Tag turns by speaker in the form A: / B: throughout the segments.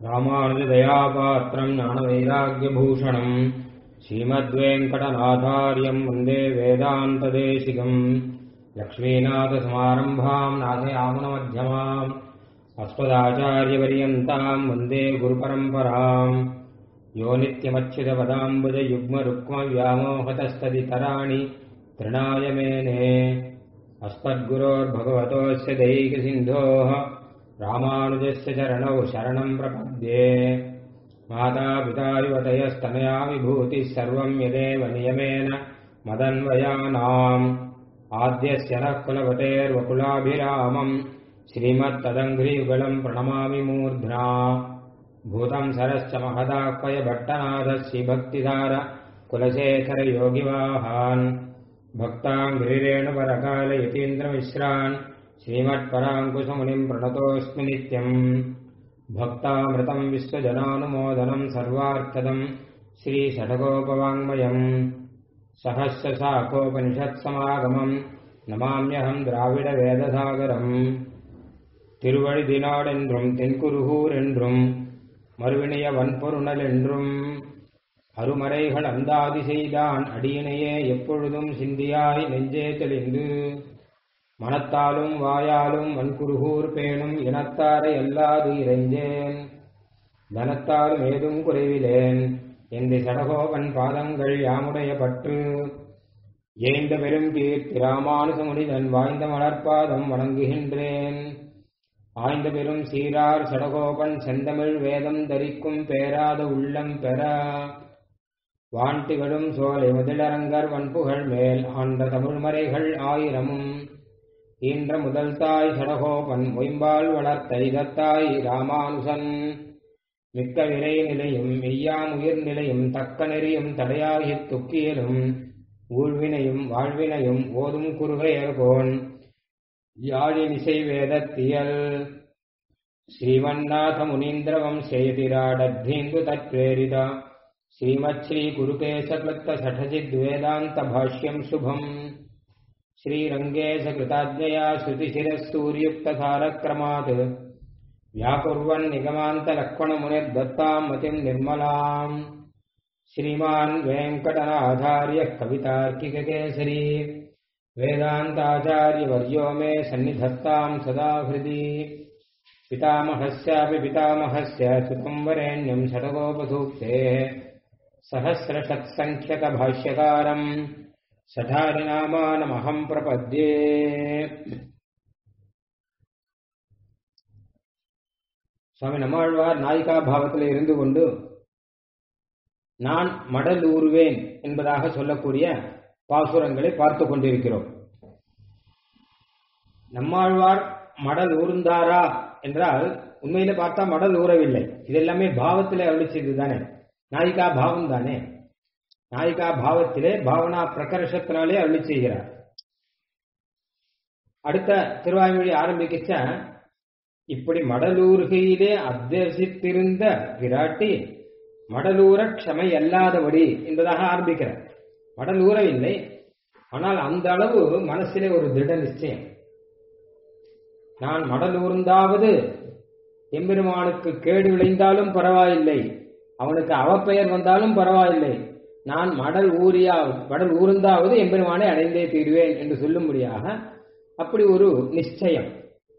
A: ராமானுஜதயாபாத்திரம் ஞானவைராக்கியபூஷணம் ஸ்ரீமத்வேங்கடநாதாரியம் வந்தே வேதாந்ததேசிகம் லக்ஷ்மீநாதசமாரம்பாம் நாதயாமுனமध्यமாம் अस्मदाचार्यपर्यन्ताम् वन्दे गुरुपरम्पराम् यो नित्यमच्युतपदाम्बुजयुग्मरुक्मव्यामोहतस्तदितराणि तृणाय मेने अस्मद्गुरोर्भगवतोऽस्य दैकसिन्धोः रामानुजस्य चरणौ शरणम् प्रपद्ये मातापिता युवतयस्तनया विभूतिः सर्वम् यदेव नियमेन मदन्वयानाम् आद्यस्य नः कुलवतेर्वकुलाभिरामम् श्रीमत्तदङ्घ्रीयुगलम् प्रणमामि मूर्ध्ना भूतम् सरश्च महदाह्वय भट्टनाथस्य भक्तिधार कुलशेखरयोगिवाहान् भक्ताङ्घ्रिरेणुपरकाल यतीन्द्रमिश्रान् श्रीमत्पराङ्कुशमुनिम् प्रणतोऽस्मि नित्यम् भक्तामृतम् विश्वजनानुमोदनम् सर्वार्थदम् श्रीषठकोपवाङ्मयम् सहस्रशाखोपनिषत्समागमम् நமாமியகம் திராவிட வேதசாகரம் திருவழிதினாட் என்றும் தென்குருகூர் என்றும் மறுவினைய வன்பொருணல் என்றும் அருமறைகள் அந்தாதி செய்தான் அடியினையே எப்பொழுதும் சிந்தியாய் நெஞ்சே தெளிந்து மனத்தாலும் வாயாலும் வன்குருகூர் பேணும் இனத்தாரை அல்லாது இறைஞ்சேன் தனத்தாலும் ஏதும் குறைவிலேன் என்று சடகோபன் பாதங்கள் யாமுடைய பற்று ஏந்த பெரும் கீர்த்தி ராமானுசமுனிதன் வாய்ந்த மலர்பாதம் வணங்குகின்றேன் ஆய்ந்த பெரும் சீரார் சடகோபன் செந்தமிழ் வேதம் தரிக்கும் பேராத உள்ளம் பெற வான்திகளும் சோலை முதலரங்கர் வன்புகள் மேல் ஆண்ட தமிழ்மறைகள் ஆயிரமும் ஈன்ற முதல் தாய் சடகோபன் மொயம்பால் வளர்த்த இதத்தாய் ராமானுசன் மிக்க விரை நிலையும் மெய்யாம் உயிர் நிலையும் தக்க நெறியும் தடையாகித் துக்கியலும் ஊழ்வினையும் வாழ்வினையும் ஓதும் குறுகையர்கோன் யாழினிசை வேதத்தியல் ஸ்ரீவன்னாத முனீந்திரவம் சேதிராடத்தீந்து தத்வேரித ஸ்ரீமத்ஸ்ரீ குருகேசக்லத்த சடஜித் வேதாந்த பாஷ்யம் சுபம் ஸ்ரீரங்கேச கிருதாஜ்ஞயா ஸ்ருதிசிரசூரியுக்தசாரக்ரமாத் व्याकुर्वन् निगमान्तलक्ष्मणमुनिर्दत्ताम् मतिम् निर्मलाम् श्रीमान् वेङ्कटनाधार्यः कवितार्किककेसरी वेदान्ताचार्यवर्यो मे सन्निधत्ताम् सदा हृदि पितामहस्यापि पितामहस्य सुतम् वरेण्यम् शतकोपसूक्तेः सहस्रषत्सङ्ख्यकभाष्यकारम् सठारिनामानमहम् प्रपद्ये சுவாமி நம்மாழ்வார் நாயிகா பாவத்தில் இருந்து கொண்டு நான் மடல் ஊறுவேன் என்பதாக சொல்லக்கூடிய பாசுரங்களை பார்த்து கொண்டிருக்கிறோம் நம்மாழ்வார் மடல் ஊர்ந்தாரா என்றால் உண்மையில பார்த்தா மடல் ஊறவில்லை இது எல்லாமே பாவத்திலே அருளி செய்து தானே நாயிகா பாவம் தானே நாயிகா பாவத்திலே பாவனா பிரகர்ஷத்தினாலே அருளி செய்கிறார் அடுத்த திருவாய்மொழி ஆரம்பிக்கச்ச இப்படி மடலூர்கையிலே அத்தியசித்திருந்த பிராட்டி மடலூர க்ஷமை அல்லாதபடி என்பதாக ஆரம்பிக்கிறார் மடலூரவில்லை ஆனால் அந்த அளவு மனசிலே ஒரு திருட நிச்சயம் நான் மடலூர்ந்தாவது எம்பெருமானுக்கு கேடு விளைந்தாலும் பரவாயில்லை அவனுக்கு அவப்பெயர் வந்தாலும் பரவாயில்லை நான் மடல் ஊரியா மடல் ஊர்ந்தாவது எம்பெருமானை அடைந்தே தீருவேன் என்று சொல்லும்படியாக அப்படி ஒரு நிச்சயம்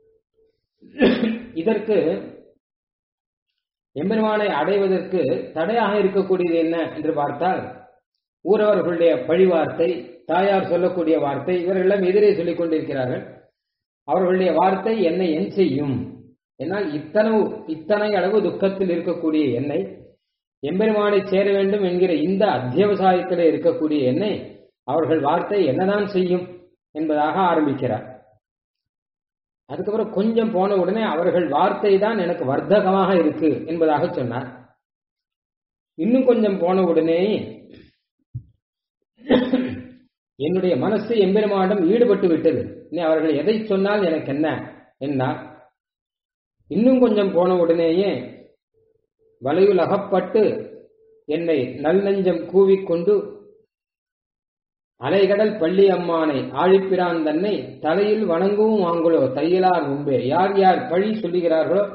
A: இதற்கு எம்பெருமானை அடைவதற்கு தடையாக இருக்கக்கூடியது என்ன என்று பார்த்தால் ஊரவர்களுடைய பழி வார்த்தை தாயார் சொல்லக்கூடிய வார்த்தை இவர்களெல்லாம் எதிரே சொல்லிக் கொண்டிருக்கிறார்கள் அவர்களுடைய வார்த்தை என்னை என் செய்யும் என்னால் இத்தனை இத்தனை அளவு துக்கத்தில் இருக்கக்கூடிய என்னை எம்பெருமானை சேர வேண்டும் என்கிற இந்த அத்தியவசாயத்தில் இருக்கக்கூடிய என்னை அவர்கள் வார்த்தை என்னதான் செய்யும் என்பதாக ஆரம்பிக்கிறார் அதுக்கப்புறம் கொஞ்சம் போன உடனே அவர்கள் வார்த்தை தான் எனக்கு வர்த்தகமாக இருக்கு என்பதாக சொன்னார் இன்னும் கொஞ்சம் போன உடனே என்னுடைய மனசு எம்பெருமானிடம் ஈடுபட்டு விட்டது இனி அவர்கள் எதை சொன்னால் எனக்கு என்ன என்னார் இன்னும் கொஞ்சம் போன உடனேயே வலையுல் அகப்பட்டு என்னை நல் நெஞ்சம் கூவிக்கொண்டு அலைகடல் பள்ளி அம்மானை ஆழிப்பிரான் தன்னை தலையில் வணங்கவும் வாங்களோ தையலார் முன்பே யார் யார் பழி சொல்லுகிறார்களோ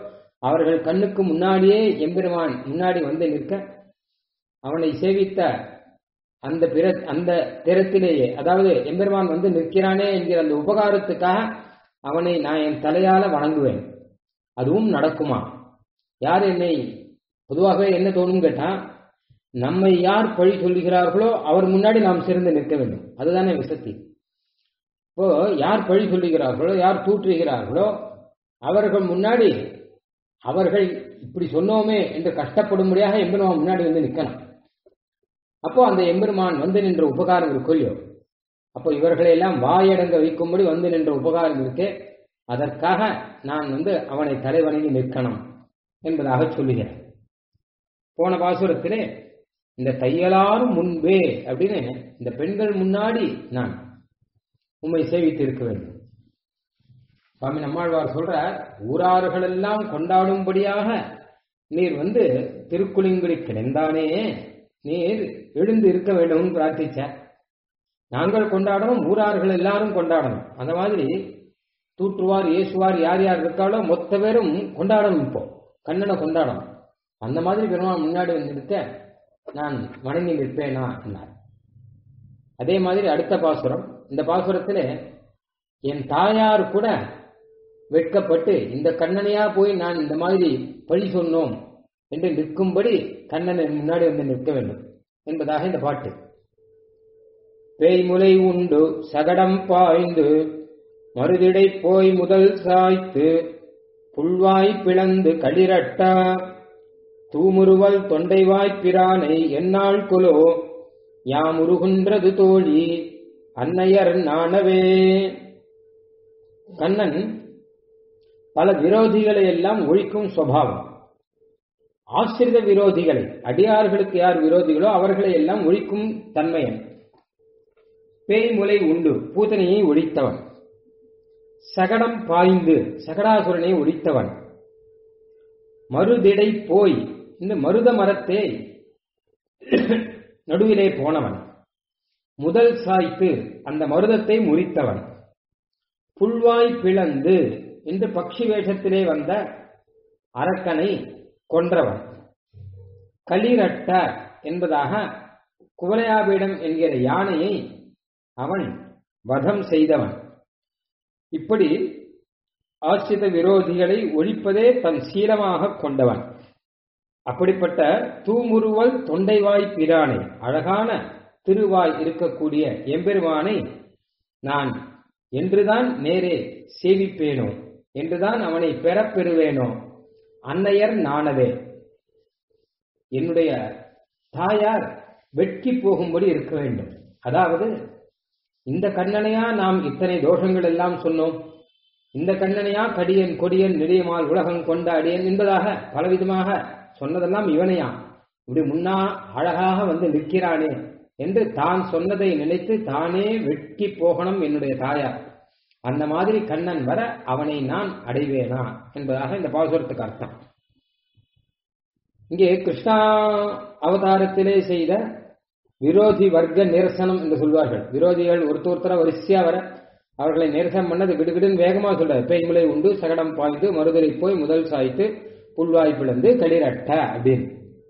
A: அவர்கள் கண்ணுக்கு முன்னாடியே எம்பெருமான் முன்னாடி வந்து நிற்க அவனை சேவித்த அந்த பிற அந்த திறத்திலேயே அதாவது எம்பெருமான் வந்து நிற்கிறானே என்கிற அந்த உபகாரத்துக்காக அவனை நான் என் தலையால வணங்குவேன் அதுவும் நடக்குமா யார் என்னை பொதுவாகவே என்ன தோணும் கேட்டா நம்மை யார் பழி சொல்லுகிறார்களோ அவர் முன்னாடி நாம் சிறந்து நிற்க வேண்டும் அதுதானே விசத்தி இப்போ யார் பழி சொல்லுகிறார்களோ யார் தூற்றுகிறார்களோ அவர்கள் முன்னாடி அவர்கள் இப்படி சொன்னோமே என்று கஷ்டப்படும்படியாக எம்பெருமான் முன்னாடி வந்து நிற்கணும் அப்போ அந்த எம்பெருமான் வந்து நின்ற உபகாரம் இருக்கும் இல்லையோ அப்போ இவர்களை எல்லாம் வாயடங்க வைக்கும்படி வந்து நின்ற உபகாரம் இருக்கே அதற்காக நான் வந்து அவனை தலைவணங்கி நிற்கணும் என்பதாக சொல்லுகிறேன் போன பாசுரத்திலே இந்த தையலாரும் முன்பே அப்படின்னு இந்த பெண்கள் முன்னாடி நான் உண்மை சேவித்து இருக்க வேண்டும் சுவாமி நம்மாழ்வார் சொல்ற ஊரார்கள் எல்லாம் கொண்டாடும்படியாக நீர் வந்து திருக்குளிங்குடி கிடந்தானே நீர் எழுந்து இருக்க வேண்டும் பிரார்த்திச்ச நாங்கள் கொண்டாடணும் ஊரார்கள் எல்லாரும் கொண்டாடணும் அந்த மாதிரி தூற்றுவார் ஏசுவார் யார் யார் இருக்காளோ மொத்த பேரும் கொண்டாடணும் இப்போ கண்ணனை கொண்டாடணும் அந்த மாதிரி பெருமாள் முன்னாடி வந்து நிற்க நான் வணங்கி நிற்பேனா என்னார் அதே மாதிரி அடுத்த பாசுரம் இந்த பாசுரத்துல என் தாயார் கூட வெட்கப்பட்டு இந்த கண்ணனையா போய் நான் இந்த மாதிரி பழி சொன்னோம் என்று நிற்கும்படி கண்ணன் முன்னாடி வந்து நிற்க வேண்டும் என்பதாக இந்த பாட்டு பேய்முலை உண்டு சகடம் பாய்ந்து மறுதிடை போய் முதல் சாய்த்து புல்வாய் பிளந்து களிரட்டா தூமுருவல் தொண்டைவாய்ப் பிரானை என்னால் கொலோ யாமுருகுன்றது தோழி அன்னையர் நாணவே கண்ணன் பல விரோதிகளை எல்லாம் ஒழிக்கும் சுவாவம் ஆசிரித விரோதிகளை அடியார்களுக்கு யார் விரோதிகளோ அவர்களை எல்லாம் ஒழிக்கும் தன்மையன் பேய்முலை உண்டு பூதனையை ஒழித்தவன் சகடம் பாய்ந்து சகடாசுரனை ஒழித்தவன் மருதிடை போய் இந்த மருத மரத்தே நடுவிலே போனவன் முதல் சாய்த்து அந்த மருதத்தை முறித்தவன் புல்வாய் பிளந்து இந்த பக்ஷி வேஷத்திலே வந்த அரக்கனை கொன்றவன் களிரட்ட என்பதாக குவலையாபீடம் என்கிற யானையை அவன் வதம் செய்தவன் இப்படி ஆசிரித விரோதிகளை ஒழிப்பதே தன் சீலமாக கொண்டவன் அப்படிப்பட்ட தூமுருவல் தொண்டைவாய் பிரானை அழகான திருவாய் இருக்கக்கூடிய எம்பெருமானை நான் என்றுதான் நேரே சேவிப்பேனோ என்றுதான் அவனை பெறப்பெறுவேனோ அன்னையர் நாணவே என்னுடைய தாயார் வெட்கி போகும்படி இருக்க வேண்டும் அதாவது இந்த கண்ணனையா நாம் இத்தனை தோஷங்கள் எல்லாம் சொன்னோம் இந்த கண்ணனையா கடியன் கொடியன் நெடியமால் உலகம் கொண்டாடியன் என்பதாக பலவிதமாக சொன்னதெல்லாம் இவனையா இப்படி முன்னா அழகாக வந்து நிற்கிறானே என்று தான் சொன்னதை நினைத்து தானே வெட்கி போகணும் என்னுடைய தாயார் அந்த மாதிரி கண்ணன் வர அவனை நான் அடைவேனா என்பதாக இந்த பாசுரத்துக்கு அர்த்தம் இங்கே கிருஷ்ணா அவதாரத்திலே செய்த விரோதி வர்க்க நிரசனம் என்று சொல்வார்கள் விரோதிகள் ஒருத்தர் ஒருத்தர வரிசையா வர அவர்களை நிரசனம் பண்ணது விடுவிடுன்னு வேகமா சொல்றாரு பேய்முலை உண்டு சகடம் பாய்ந்து மறுதலை போய் முதல் சாய்த்து புல்வாய் பிளந்து களிரட்ட அப்படின்னு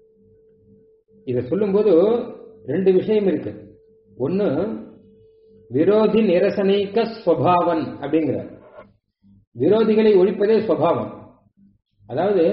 A: இதை சொல்லும்போது ரெண்டு விஷயம் இருக்கு ஒன்னு விரோதி நிரசனைக்க ஸ்வபாவன் அப்படிங்கிறார் விரோதிகளை ஒழிப்பதே ஸ்வபாவம் அதாவது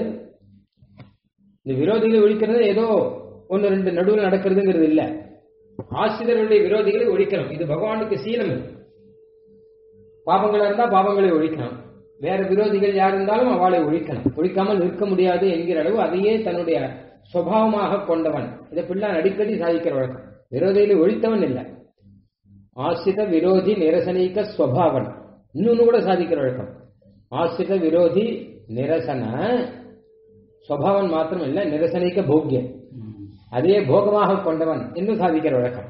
A: இந்த விரோதிகளை ஒழிக்கிறது ஏதோ ஒன்னு ரெண்டு நடுவில் நடக்கிறதுங்கிறது இல்ல ஆசிரியர்களுடைய விரோதிகளை ஒழிக்கணும் இது பகவானுக்கு சீலம் இது பாபங்கள் இருந்தா பாபங்களை ஒழிக்கணும் வேற விரோதிகள் யார் இருந்தாலும் அவளை ஒழிக்கணும் ஒழிக்காமல் நிற்க முடியாது என்கிற அளவு அதையே தன்னுடைய சுவாவமாக கொண்டவன் இதை பிள்ளான் அடிக்கடி சாதிக்கிற வழக்கம் விரோதிகளை ஒழித்தவன் இல்லை ஆசிரித விரோதி நிரசனிக்க ஸ்வபாவன் இன்னொன்னு கூட சாதிக்கிற வழக்கம் ஆசிரித விரோதி நிரசன ஸ்வபாவன் மாத்திரம் இல்ல நிரசனிக்க போக்கியம் அதையே போகமாக கொண்டவன் என்று சாதிக்கிற வழக்கம்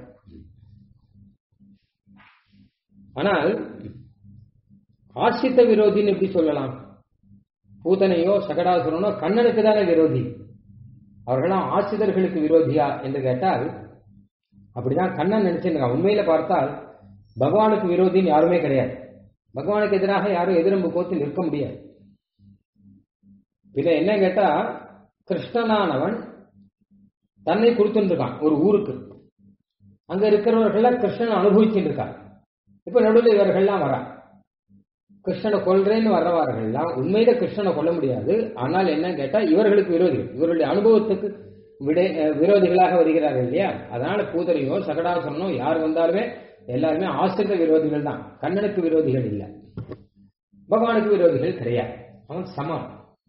A: ஆனால் ஆசிரித்த விரோதின்னு எப்படி சொல்லலாம் பூதனையோ சகடாசுரனோ கண்ணனுக்கு தானே விரோதி அவர்களாம் ஆசிரியர்களுக்கு விரோதியா என்று கேட்டால் அப்படிதான் கண்ணன் நினைச்சிருக்கான் உண்மையில பார்த்தால் பகவானுக்கு விரோதின்னு யாருமே கிடையாது பகவானுக்கு எதிராக யாரும் எதிரம்பு கோத்து நிற்க முடியாது பின்ன என்ன கேட்டா கிருஷ்ணனானவன் தன்னை கொடுத்துருக்கான் ஒரு ஊருக்கு அங்க இருக்கிறவர்கள கிருஷ்ணன் அனுபவிச்சுட்டு இருக்கான் இப்ப நடுவில் இவர்கள்லாம் வரா கிருஷ்ணனை கொல்றேன்னு வர்றவார்கள்லாம் உண்மையில கிருஷ்ணனை கொல்ல முடியாது ஆனால் என்ன கேட்டா இவர்களுக்கு விரோதிகள் இவர்களுடைய அனுபவத்துக்கு விடை விரோதிகளாக வருகிறார்கள் இல்லையா அதனால பூதரையோ சகடாசுரனோ யார் வந்தாலுமே எல்லாருமே ஆசிரித விரோதிகள் தான் கண்ணனுக்கு விரோதிகள் இல்லை பகவானுக்கு விரோதிகள் கிடையாது அவன் சமம்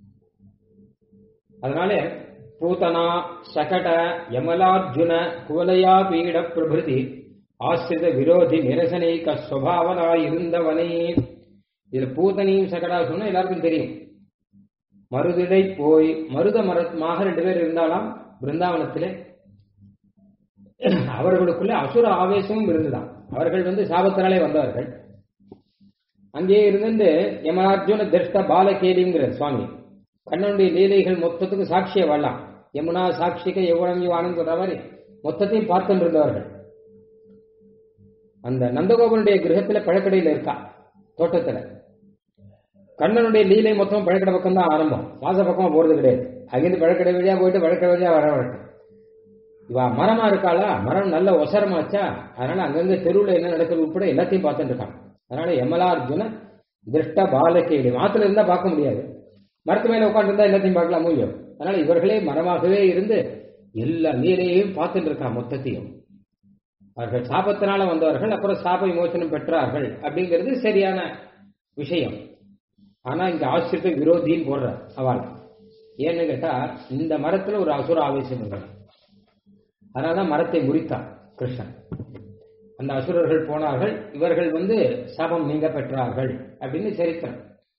A: அதனால பூதனா சகட யமலார்ஜுன குவலையா பீட பிரபிருதி ஆசிரித விரோதி நிரசனைக்க சுவாவனாய் இருந்தவனே இதுல பூதனையும் சகடா சொன்னா எல்லாருக்கும் தெரியும் மருதிடை போய் மருத மரத்மாக ரெண்டு பேர் இருந்தாலாம் பிருந்தாவனத்திலே அவர்களுக்குள்ள அசுர ஆவேசமும் இருந்துதான் அவர்கள் வந்து சாபத்தினாலே வந்தவர்கள் அங்கேயே இருந்து யமனார்ஜுன திருஷ்ட பாலகேலிங்கிற சுவாமி கண்ணனுடைய லீலைகள் மொத்தத்துக்கு சாட்சியை வரலாம் யமுனா சாட்சிக்க எவ்வளவு யுவானு சொல்ற மாதிரி மொத்தத்தையும் பார்த்துட்டு இருந்தவர்கள் அந்த நந்தகோபனுடைய கிரகத்துல பழக்கடையில இருக்கா தோட்டத்துல கண்ணனுடைய லீலை மொத்தம் பழக்கடை பக்கம் தான் ஆரம்பம் வாச பக்கமா போறது கிடையாது அங்கிருந்து பழக்கடை வழியா போயிட்டு பழக்கடை வழியா வர வரட்டும் இவா மரமா இருக்காளா மரம் நல்ல ஒசரமாச்சா அதனால அங்கங்க தெருவுல என்ன நடக்குது உட்பட எல்லாத்தையும் பார்த்துட்டு இருக்கான் அதனால யமலார்ஜுன திருஷ்ட பாலகேடி மாத்துல இருந்தா பார்க்க முடியாது மரத்து மேல உட்காந்து இருந்தா எல்லாத்தையும் பார்க்கலாம் முடியும் அதனால இவர்களே மரமாகவே இருந்து எல்லா லீலையையும் பார்த்துட்டு இருக்கான் மொத்தத்தையும் அவர்கள் சாபத்தினால வந்தவர்கள் அப்புறம் சாப விமோசனம் பெற்றார்கள் அப்படிங்கிறது சரியான விஷயம் ஆனா இங்க ஆசிரியத்தை விரோதின்னு போடுற அவள் ஏன்னு கேட்டா இந்த மரத்துல ஒரு அசுர ஆவேசம் இருக்கு அதனாலதான் மரத்தை முறித்தான் கிருஷ்ணன் அந்த அசுரர்கள் போனார்கள் இவர்கள் வந்து சாபம் நீங்க பெற்றார்கள் அப்படின்னு சரித்திரம்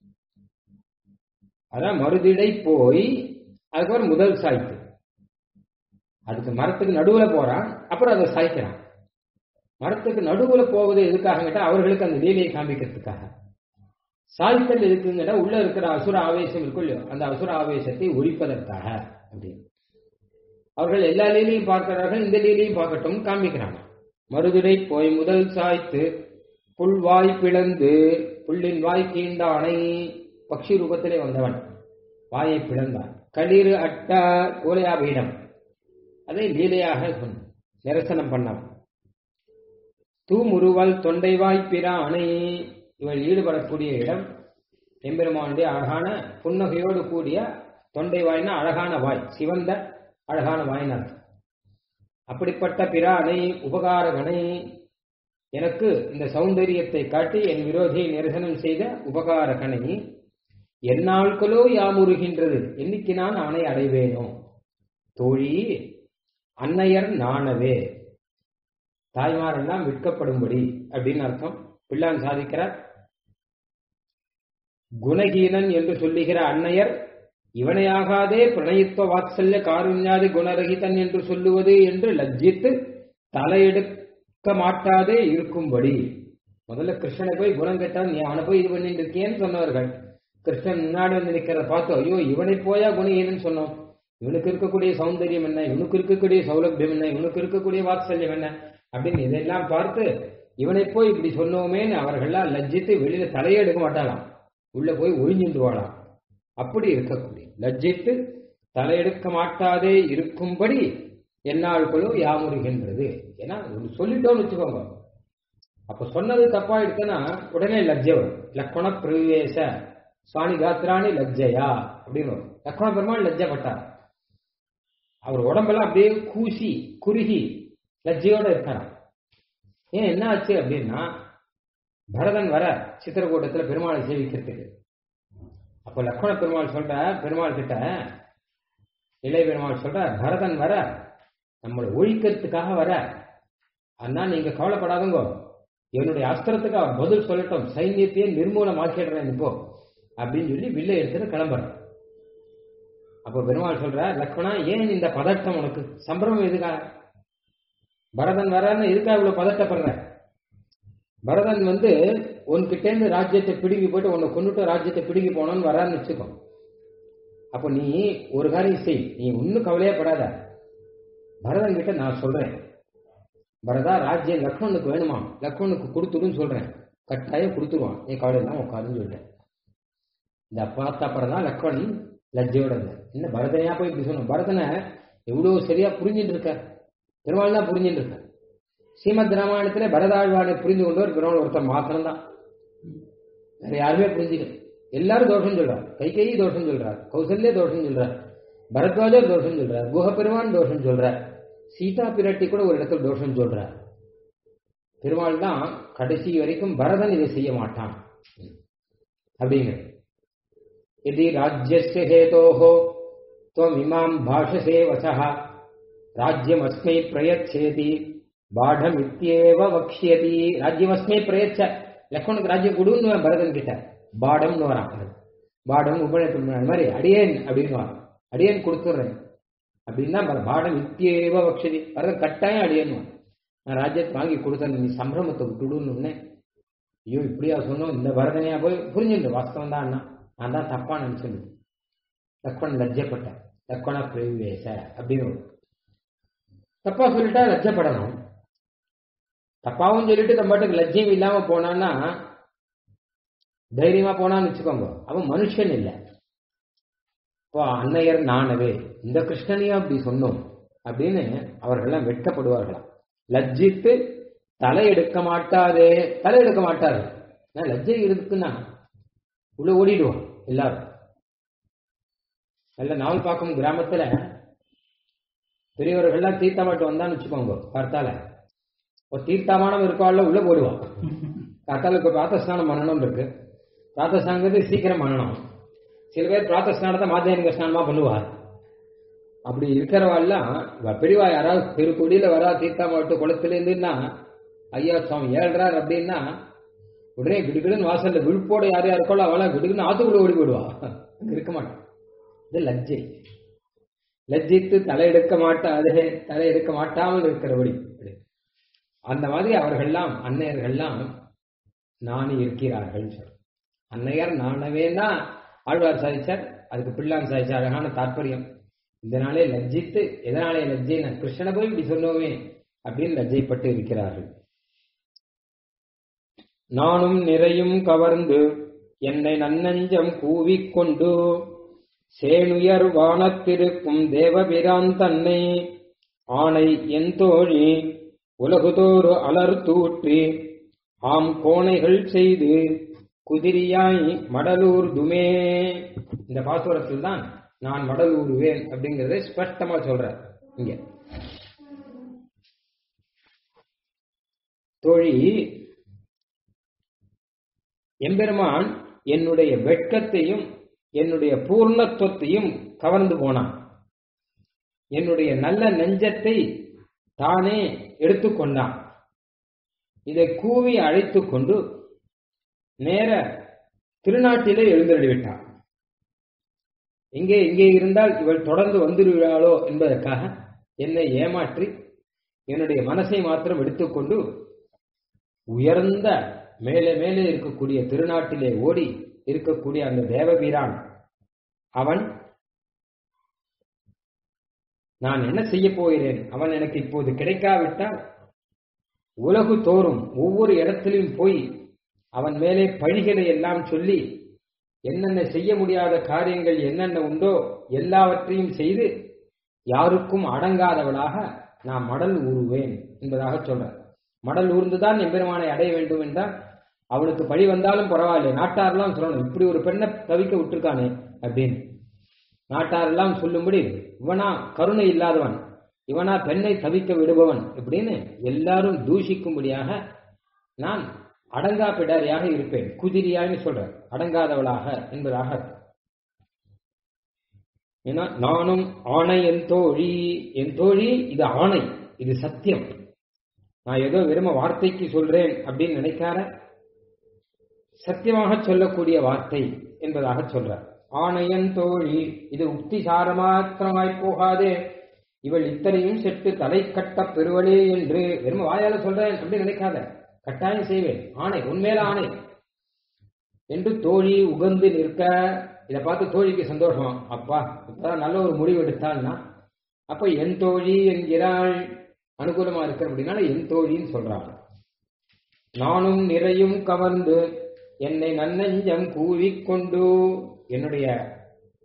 A: அதான் மருதிடை போய் அதுக்கப்புறம் முதல் சாய்த்து அதுக்கு மரத்துக்கு நடுவுல போறான் அப்புறம் அதை சாய்க்கிறான் மரத்துக்கு நடுவுல போவது எதுக்காக கேட்டா அவர்களுக்கு அந்த லீலையை காமிக்கிறதுக்காக சாய்த்தல் எதுக்குன்னு கேட்டா உள்ள இருக்கிற அசுர ஆவேசம் இருக்கும் இல்லையோ அந்த அசுர ஆவேசத்தை ஒழிப்பதற்காக அப்படின்னு அவர்கள் எல்லா லீலையும் பார்க்கிறார்கள் இந்த லீலையும் பார்க்கட்டும் காமிக்கிறாங்க மருதுரை போய் முதல் சாய்த்து புல் வாய் பிளந்து புல்லின் வாய் கீண்டானை பக்ஷி ரூபத்திலே வந்தவன் வாயை பிளந்தான் களிறு அட்ட கோலையாபீடம் அதை லீலையாக சொன்ன நிரசனம் பண்ணவன் தூமுருவல் தொண்டை வாய்ப்பிரானை இவள் ஈடுபடக்கூடிய இடம் எம்பெருமானுடைய அழகான புன்னகையோடு கூடிய தொண்டை வாய்னா அழகான வாய் சிவந்த அழகான வாய்னார் அப்படிப்பட்ட பிரானை உபகாரகனை எனக்கு இந்த சௌந்தரியத்தை காட்டி என் விரோதியை நிரசனம் செய்த உபகாரகனை எந்நாட்களோ யாமுறுகின்றது என்னைக்கு நான் அவனை அடைவேனோ தோழி அன்னையர் நாணவே தாய்மாரெல்லாம் விற்கப்படும்படி அப்படின்னு அர்த்தம் பிள்ளான் சாதிக்கிறார் குணகீனன் என்று சொல்லுகிற அன்னையர் இவனையாகாதே பிரணயித்துவ வாத்சல்ய காருண்யாதி குணரகிதன் என்று சொல்லுவது என்று லஜ்ஜித்து தலையெடுக்க மாட்டாதே இருக்கும்படி முதல்ல கிருஷ்ணனை போய் குணம் கேட்டான் நீ அவனை போய் இது பண்ணிட்டு இருக்கியேன்னு சொன்னவர்கள் கிருஷ்ணன் முன்னாடி வந்து நிக்கிறத பார்த்து ஐயோ இவனை போயா குணஹீனன் சொன்னோம் இவனுக்கு இருக்கக்கூடிய சௌந்தரியம் என்ன இவனுக்கு இருக்கக்கூடிய சௌலபியம் என்ன இவனுக்கு இருக்கக்கூடிய வாத்சல்யம் என்ன அப்படின்னு இதெல்லாம் பார்த்து இவனை போய் இப்படி சொன்னோமேன்னு அவர்கள்லாம் லஜ்ஜித்து வெளியில தலையே எடுக்க மாட்டாளாம் உள்ள போய் ஒழிஞ்சுடுவாளாம் அப்படி இருக்கக்கூடிய லஜ்ஜித்து தலையெடுக்க மாட்டாதே இருக்கும்படி என்னாள்களோ யாமுறுகின்றது ஏன்னா சொல்லிட்டோம்னு வச்சுக்கோங்க அப்ப சொன்னது தப்பா எடுத்தனா உடனே லஜ்ஜை வரும் லக்ஷண பிரவேச சுவாமி காத்திராணி லஜ்ஜையா அப்படின்னு வரும் லக்ஷ்மண பெருமாள் லஜ்ஜப்பட்டார் அவர் உடம்பெல்லாம் அப்படியே கூசி குறுகி லஜ்ஜையோட இருக்காராம் ஏன் என்ன ஆச்சு அப்படின்னா பரதன் வர சித்திரக்கூட்டத்துல பெருமாளை சேவிக்கிறதுக்கு அப்ப லக்ஷ்மண பெருமாள் சொல்ற பெருமாள் கிட்ட இளைய பெருமாள் சொல்ற பரதன் வர நம்மளை ஒழிக்கிறதுக்காக வர அண்ணா நீங்க கவலைப்படாதங்கோ என்னுடைய அஸ்திரத்துக்கு அவர் பதில் சொல்லட்டும் சைன்யத்தையே நிர்மூலமாக்கிடுறேன் இப்போ அப்படின்னு சொல்லி வில்லை எடுத்துட்டு கிளம்புறேன் அப்ப பெருமாள் சொல்ற லக்ஷ்மணா ஏன் இந்த பதட்டம் உனக்கு சம்பிரமம் எதுக்காக பரதன் வரான்னு எதுக்காக இவ்வளவு பதட்டப்படுற பரதன் வந்து உன்கிட்டேருந்து ராஜ்யத்தை பிடுங்கி போயிட்டு உன்னை கொண்டுட்டு ராஜ்யத்தை பிடுங்கி போனோன்னு வரான்னு வச்சுக்கோ அப்போ நீ ஒரு காரியம் செய் நீ ஒன்னும் கவலையே படாத பரதன் கிட்ட நான் சொல்றேன் பரதா ராஜ்யம் லக்ஷ்மணுக்கு வேணுமா லக்ஷ்மணுக்கு கொடுத்துருன்னு சொல்றேன் கட்டாயம் கொடுத்துருவான் நீ கவலை இல்லாம உட்காருன்னு சொல்றேன் இந்த பார்த்த அப்புறம் தான் லக்ஷ்மண் லஜ்ஜையோட இருந்தார் என்ன பரதனையா போய் இப்படி சொன்னோம் பரதனை எவ்வளவு சரியா புரிஞ்சுட்டு இருக்கார் பெருமாள் தான் புரிஞ்சுட்டு இருக்கார் ஸ்ரீமத் ராமாயணத்துல பரதாழ்வானை புரிந்து கொண்டவர் பெருமாள் ஒருத்தர் மாத்திரம் தான் வேற யாருமே புரிஞ்சுக்கல எல்லாரும் தோஷம் சொல்றார் கைகை தோஷம் சொல்றார் கௌசல்ய தோஷம் சொல்றார் பரத்வாஜர் தோஷம் சொல்றார் குஹபெருமான் தோஷம் சொல்றார் சீதா பிராட்டி கூட ஒரு இடத்துல தோஷம் சொல்றார் பெருமாள் தான் கடைசி வரைக்கும் பரதன் இதை செய்ய மாட்டான் அப்படிங்கிற यदि राज्यस्य हेतोः त्वमिमाम् भाषसे वचः राज्यमस्मै प्रयच्छेति பாடமித்யேவ வக்ஷியதி ராஜ்யமஸ்மே பிரயச்ச லக்ஷ்மணுக்கு ராஜ்யம் கொடுன்னு பரதன் கிட்ட பாடம்னு வரான் பாடம் உபநயத்து மாதிரி அடியேன் அப்படின்னு வரான் அடியேன் கொடுத்துட்றேன் அப்படின்னா பாடம் இத்தியேவ வக்ஷதி பரதன் கட்டாயம் அடியேன்னு நான் ராஜ்யத்தை வாங்கி கொடுத்தேன் நீ சம்பிரமத்தை விட்டுடுன்னு ஐயோ இப்படியா சொன்னோம் இந்த பரதனையா போய் புரிஞ்சுண்டு வாஸ்தவம் தான் அண்ணா நான் தான் தப்பா நினைச்சுன்னு லக்ஷ்மண் லஜ்ஜப்பட்டேன் லக்ஷ்மண பிரவேச அப்படின்னு தப்பா சொல்லிட்டா லஜ்ஜப்படணும் தப்பாவும் சொல்லிட்டு நம்ம பாட்டுக்கு லஜ்ஜியம் இல்லாம போனான்னா தைரியமா போனான்னு வச்சுக்கோங்க அவன் மனுஷன் இல்லை இப்போ அன்னையர் நானவே இந்த கிருஷ்ணனையும் அப்படி சொன்னோம் அப்படின்னு அவர்கள்லாம் வெட்கப்படுவார்களாம் லஜ்ஜித்து தலை எடுக்க மாட்டாதே தலை எடுக்க மாட்டாரு லஜ்ஜை இருக்குன்னா உள்ள ஓடிடுவோம் எல்லாரும் நல்ல நாவல் பாக்கம் கிராமத்துல பெரியவர்கள்லாம் தீர்த்தமாட்டு வந்தான்னு வச்சுக்கோங்க பார்த்தால ஒரு தீர்த்தமானம் இருக்கவாள் உள்ள போடுவான் காத்தாலுக்கு பிராத்தஸ்நானம் பண்ணணும் இருக்கு பிராத்தஸ்நானங்கிறது சீக்கிரம் பண்ணணும் சில பேர் பிராத்தஸ்நானத்தை மாத்தியானிக ஸ்நானமா பண்ணுவார் அப்படி இருக்கிறவாள்லாம் பெரியவா யாராவது பெருக்குடியில வரா தீர்த்தமாட்டு குளத்துல இருந்துன்னா ஐயா சுவாமி ஏழ்றார் அப்படின்னா உடனே கிடுகிடுன்னு வாசல்ல விழுப்போட யார் யாருக்கோ அவளா கிடுகுன்னு ஆத்துக்குள்ள ஓடி போடுவா இருக்க மாட்டான் இது லஜ்ஜை லஜ்ஜித்து தலையெடுக்க மாட்டாதே தலையெடுக்க மாட்டாமல் இருக்கிறபடி அந்த மாதிரி அவர்கள்லாம் அன்னையர்கள்லாம் நானே இருக்கிறார்கள் சொல் அன்னையர் நானவே தான் ஆழ்வார் சாதிச்சார் அதுக்கு பிள்ளான் சாதிச்சார் அழகான தாற்பயம் இந்த நாளே லஜ்ஜித்து எதனாலே லஜ்ஜை நான் கிருஷ்ணனை போய் இப்படி சொன்னோமே அப்படின்னு லஜ்ஜைப்பட்டு இருக்கிறார்கள் நானும் நிறையும் கவர்ந்து என்னை நன்னஞ்சம் கூவிக்கொண்டு சேனுயர் வானத்திருக்கும் தேவபிரான் தன்னை ஆணை என் தோழி உலகுதோறு அலர் தூற்றி ஆம் கோணைகள் செய்து குதிரியாய் மடலூர் துமே இந்த பாசுரத்தில் தான் நான் மடலூருவேன் அப்படிங்கறத ஸ்பஷ்டமா சொல்ற இங்க தோழி எம்பெருமான் என்னுடைய வெட்கத்தையும் என்னுடைய பூர்ணத்துவத்தையும் கவர்ந்து போனான் என்னுடைய நல்ல நெஞ்சத்தை தானே எடுத்துக்கொண்டான் இதை கூவி அழைத்து கொண்டு நேர திருநாட்டிலே எழுந்தருளிவிட்டான் இங்கே இங்கே இருந்தால் இவள் தொடர்ந்து வந்துடுவாளோ என்பதற்காக என்னை ஏமாற்றி என்னுடைய மனசை மாத்திரம் எடுத்துக்கொண்டு உயர்ந்த மேலே மேலே இருக்கக்கூடிய திருநாட்டிலே ஓடி இருக்கக்கூடிய அந்த தேவவீரான் அவன் நான் என்ன செய்ய போகிறேன் அவன் எனக்கு இப்போது கிடைக்காவிட்டால் உலகு தோறும் ஒவ்வொரு இடத்திலும் போய் அவன் மேலே பழிகளை எல்லாம் சொல்லி என்னென்ன செய்ய முடியாத காரியங்கள் என்னென்ன உண்டோ எல்லாவற்றையும் செய்து யாருக்கும் அடங்காதவளாக நான் மடல் ஊறுவேன் என்பதாக சொல்றார் மடல் ஊர்ந்துதான் எம்பெருமானை அடைய வேண்டும் என்றால் அவனுக்கு பழி வந்தாலும் பரவாயில்லை நாட்டாரெல்லாம் சொல்லணும் இப்படி ஒரு பெண்ணை தவிக்க விட்டுருக்கானே அப்படின்னு நாட்டாரெல்லாம் சொல்லும்படி இவனா கருணை இல்லாதவன் இவனா பெண்ணை தவிக்க விடுபவன் இப்படின்னு எல்லாரும் தூஷிக்கும்படியாக நான் அடங்கா பிடாரியாக இருப்பேன் குதிரியான்னு சொல்ற அடங்காதவளாக என்பதாக ஏன்னா நானும் ஆணை என் தோழி என் தோழி இது ஆணை இது சத்தியம் நான் ஏதோ வெறும வார்த்தைக்கு சொல்றேன் அப்படின்னு நினைக்காத சத்தியமாக சொல்லக்கூடிய வார்த்தை என்பதாக சொல்றார் ஆணையன் தோழி இது உக்தி சாரமாத்திரமாய் போகாதே இவள் இத்தனையும் செட்டு தலை கட்ட பெருவளே என்று வெறும வாயால சொல்றேன் அப்படின்னு நினைக்காத கட்டாயம் செய்வேன் ஆணை உண்மையில ஆணை என்று தோழி உகந்து நிற்க இதை பார்த்து தோழிக்கு சந்தோஷம் அப்பா இப்பதான் நல்ல ஒரு முடிவு எடுத்தாள்னா அப்ப என் தோழி என்கிறாள் அனுகூலமா இருக்கிற அப்படின்னால என் தோழின்னு சொல்றாங்க நானும் நிறையும் கவர்ந்து என்னை நன்னஞ்சம் கூவிக்கொண்டு என்னுடைய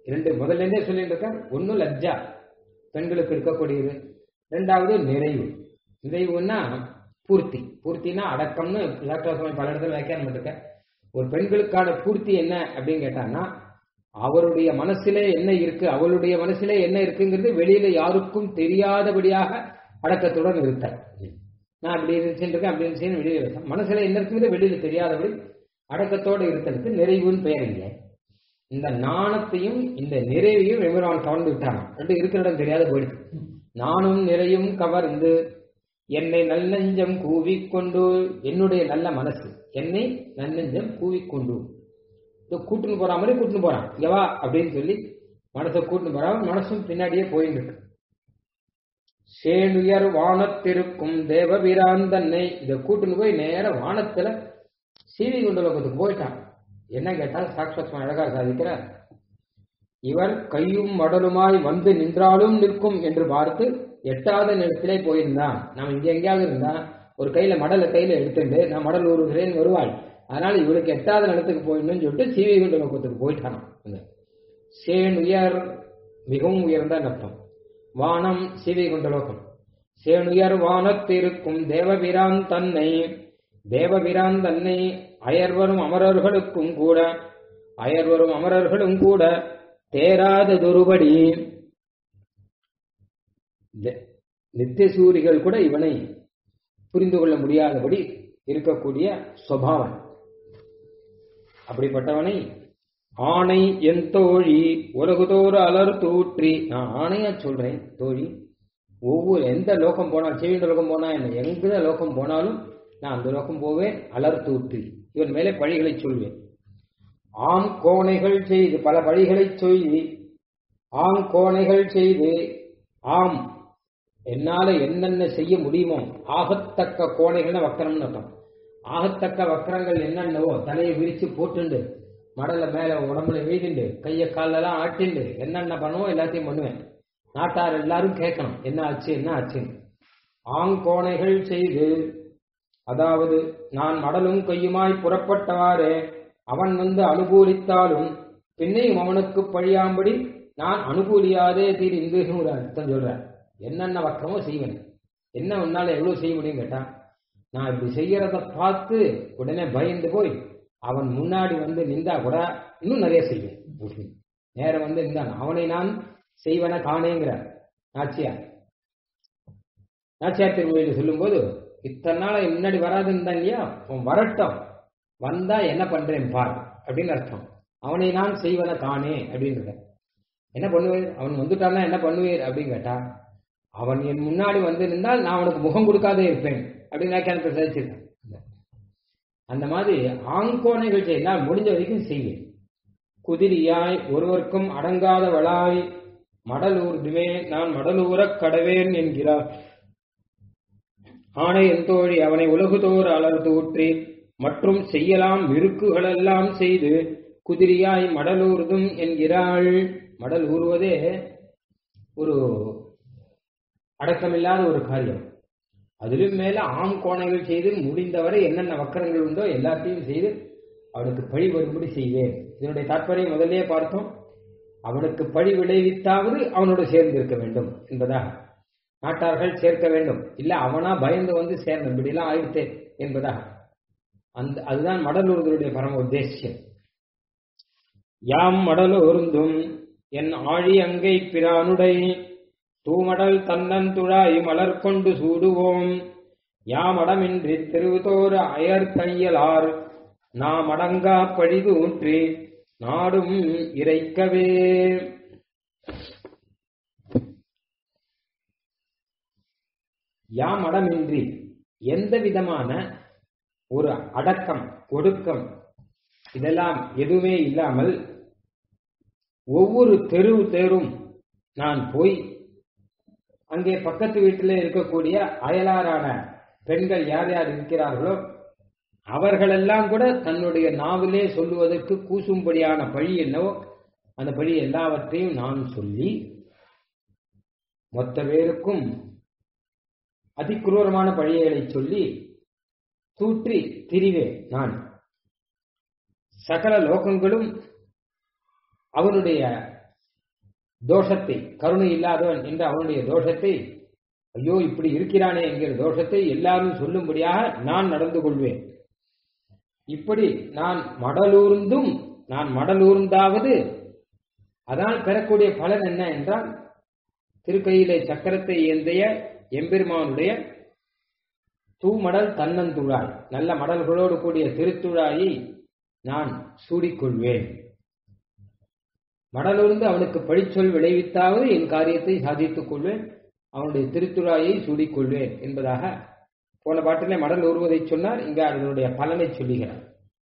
A: இரண்டு முதல்ல இருந்தே சொல்லிட்டு இருக்கார் ஒன்னு லஜ்ஜா பெண்களுக்கு இருக்கக்கூடியது ரெண்டாவது நிறைவு நிறைவுன்னா பூர்த்தி பூர்த்தினா அடக்கம்னு டாக்டர் சுவாமி பல இடத்துல வியாக்கியானம் பண்ணிருக்க ஒரு பெண்களுக்கான பூர்த்தி என்ன அப்படின்னு கேட்டான்னா அவருடைய மனசிலே என்ன இருக்கு அவளுடைய மனசிலே என்ன இருக்குங்கிறது வெளியில யாருக்கும் தெரியாதபடியாக அடக்கத்துடன் இருக்க நான் அப்படி இருந்துச்சுருக்கேன் அப்படி இருந்துச்சுன்னு வெளியில வைத்தேன் மனசுல என்ன இருக்குங்கிறது வெளியில தெரியாதபடி அடக்கத்தோடு இருக்கிறதுக்கு நிறைவுன்னு பெயர் இல்லை இந்த நாணத்தையும் இந்த நிறைவையும் எம்பெருமான் கவர்ந்து விட்டான் ரெண்டு இருக்கிற இடம் தெரியாத போயிடுச்சு நானும் நிறையும் கவர்ந்து என்னை நல்லெஞ்சம் கூவிக்கொண்டு என்னுடைய நல்ல மனசு என்னை நல்லெஞ்சம் கூவிக்கொண்டு இதோ கூட்டுன்னு போற மாதிரி கூட்டுன்னு போறான் இங்க வா அப்படின்னு சொல்லி மனசை கூட்டுன்னு போறான் மனசும் பின்னாடியே போயிட்டு இருக்கு சேனுயர் வானத்திருக்கும் தேவபிராந்தன்னை இதை கூட்டுன்னு போய் நேர வானத்துல சீவி குண்டலோகத்துக்கு போயிட்டான் என்ன கேட்டா சாட்சாத் அழகா சாதிக்கிறார் இவர் கையும் மடலுமாய் வந்து நின்றாலும் நிற்கும் என்று பார்த்து எட்டாவது நிலத்திலே போயிருந்தான் நாம் இங்க எங்கேயாவது இருந்தா ஒரு கையில மடலை கையில எடுத்துட்டு நான் மடல் ஊறுகிறேன் வருவாள் அதனால இவளுக்கு எட்டாவது நிலத்துக்கு போயிடணும்னு சொல்லிட்டு சீவி குண்ட லோகத்துக்கு போயிட்டானாம் சேன் உயர் மிகவும் உயர்ந்த அர்த்தம் வானம் சீவி குண்ட லோகம் சேனுயர் வானத்திருக்கும் தேவபிரான் தன்னை தேவபிரான் தன்னை அயர்வரும் அமரர்களுக்கும் கூட அயர்வரும் அமரர்களும் கூட தேராததொருபடி நித்தியசூரிகள் கூட இவனை புரிந்து கொள்ள முடியாதபடி இருக்கக்கூடிய சுவாவன் அப்படிப்பட்டவனை ஆணை என் தோழி உலகுதோறு அலர் தூற்றி நான் ஆணையா சொல்றேன் தோழி ஒவ்வொரு எந்த லோகம் போனாலும் செவிண்ட லோகம் போனா என்ன எந்த லோகம் போனாலும் நான் அந்த லோகம் போவேன் அலர் தூற்றி இவன் மேலே பழிகளை சொல்வேன் ஆம் கோணைகள் செய்து பல பழிகளை சொல்லி ஆம் கோணைகள் செய்து ஆம் என்னால என்னென்ன செய்ய முடியுமோ ஆகத்தக்க கோணைகள்னு வக்கரம்னு அர்த்தம் ஆகத்தக்க வக்கரங்கள் என்னென்னவோ தலையை விரிச்சு போட்டுண்டு மடல மேல உடம்புல வீதிண்டு கைய காலெல்லாம் ஆட்டிண்டு என்னென்ன பண்ணுவோம் எல்லாத்தையும் பண்ணுவேன் நாட்டார் எல்லாரும் கேட்கணும் என்ன ஆச்சு என்ன ஆச்சுன்னு ஆங்கோணைகள் செய்து அதாவது நான் மடலும் கையுமாய் புறப்பட்டவாறே அவன் வந்து அனுகூலித்தாலும் பின்னையும் அவனுக்கு பழியாம்படி நான் அனுகூலியாதே தீர்ந்து ஒரு அர்த்தம் சொல்றேன் என்னென்ன வக்கமோ செய்வேன் என்ன உன்னால எவ்வளவு செய்ய முடியும் கேட்டா நான் இப்படி செய்யறத பார்த்து உடனே பயந்து போய் அவன் முன்னாடி வந்து நின்றா கூட இன்னும் நிறைய செய்வேன் நேரம் வந்து நின்றான் அவனை நான் செய்வன காணேங்கிற நாச்சியார் நாச்சியார் திருமொழியில் சொல்லும்போது இத்தனை நாள் முன்னாடி வராது இருந்தான் இல்லையா அவன் வரட்டும் வந்தா என்ன பண்றேன் பார் அப்படின்னு அர்த்தம் அவனை நான் செய்வன காணே அப்படின்ற என்ன பண்ணுவேன் அவன் வந்துட்டான்னா என்ன பண்ணுவீர் அப்படின்னு கேட்டா அவன் என் முன்னாடி வந்து நின்றால் நான் அவனுக்கு முகம் கொடுக்காதே இருப்பேன் அப்படின்னு வியாக்கியானத்தை சாதிச்சிருக்கேன் அந்த மாதிரி ஆங்கோணைகள் செய்தால் முடிஞ்ச வரைக்கும் செய்வேன் குதிரியாய் ஒருவருக்கும் அடங்காதவளாய் மடலூர்துமே நான் மடலூரக் கடவேன் என்கிறார் ஆணை எந்தோழி அவனை உலகுதோர் அலர்ந்து ஊற்றி மற்றும் செய்யலாம் விருக்குகளெல்லாம் செய்து குதிரியாய் மடலூர்தும் என்கிறாள் மடல் ஊறுவதே ஒரு அடக்கமில்லாத ஒரு காரியம் அதிலும் மேல ஆம் கோணைகள் செய்து முடிந்தவரை என்னென்ன வக்கரங்கள் உண்டோ எல்லாத்தையும் செய்து அவனுக்கு பழி வரும்படி செய்வேன் இதனுடைய தாற்பயம் முதலே பார்த்தோம் அவனுக்கு பழி விளைவித்தாவது அவனோடு சேர்ந்து இருக்க வேண்டும் என்பதாக நாட்டார்கள் சேர்க்க வேண்டும் இல்ல அவனா பயந்து வந்து சேரணும் இப்படிலாம் ஆயிடுத்தே என்பதாக அந்த அதுதான் மடலூர்களுடைய பரம உத்தேசியம் யாம் மடலூர்ந்தும் என் ஆழி அங்கை பிரானுடை தூமடல் தன்னன் துழாய் மலர் கொண்டு சூடுவோம் யாமடமின்றி திருவுதோறு அயர் கையலார் நாம் அடங்கா பழிது ஊற்றி நாடும் இறைக்கவே யாம் அடமின்றி எந்த விதமான ஒரு அடக்கம் ஒடுக்கம் இதெல்லாம் எதுவுமே இல்லாமல் ஒவ்வொரு தெரு தேரும் நான் போய் அங்கே பக்கத்து வீட்டில் இருக்கக்கூடிய அயலாரான பெண்கள் யார் யார் இருக்கிறார்களோ அவர்களெல்லாம் கூட தன்னுடைய நாவிலே சொல்லுவதற்கு கூசும்படியான பழி என்னவோ அந்த பழி எல்லாவற்றையும் நான் சொல்லி மொத்த பேருக்கும் அதிக்ரூரமான பழிகளை சொல்லி தூற்றி திரிவேன் நான் சகல லோகங்களும் அவனுடைய தோஷத்தை கருணை இல்லாதவன் என்ற அவனுடைய தோஷத்தை ஐயோ இப்படி இருக்கிறானே என்கிற தோஷத்தை எல்லாரும் சொல்லும்படியாக நான் நடந்து கொள்வேன் இப்படி நான் மடலூர்ந்தும் நான் மடலூர்ந்தாவது அதனால் பெறக்கூடிய பலன் என்ன என்றால் திருக்கையிலே சக்கரத்தை ஏந்திய எம்பெருமானுடைய தூமடல் தன்னந்துழாய் நல்ல மடல்களோடு கூடிய திருத்துழாயை நான் சூடிக்கொள்வேன் மடலூர்ந்து அவனுக்கு பழிச்சொல் விளைவித்தாவது என் காரியத்தை சாதித்துக் கொள்வேன் அவனுடைய திருத்துழாயை சூடிக்கொள்வேன் என்பதாக போன பாட்டிலே மடல் ஊறுவதை சொன்னார் இங்க அதனுடைய பலனை சொல்லுகிறார்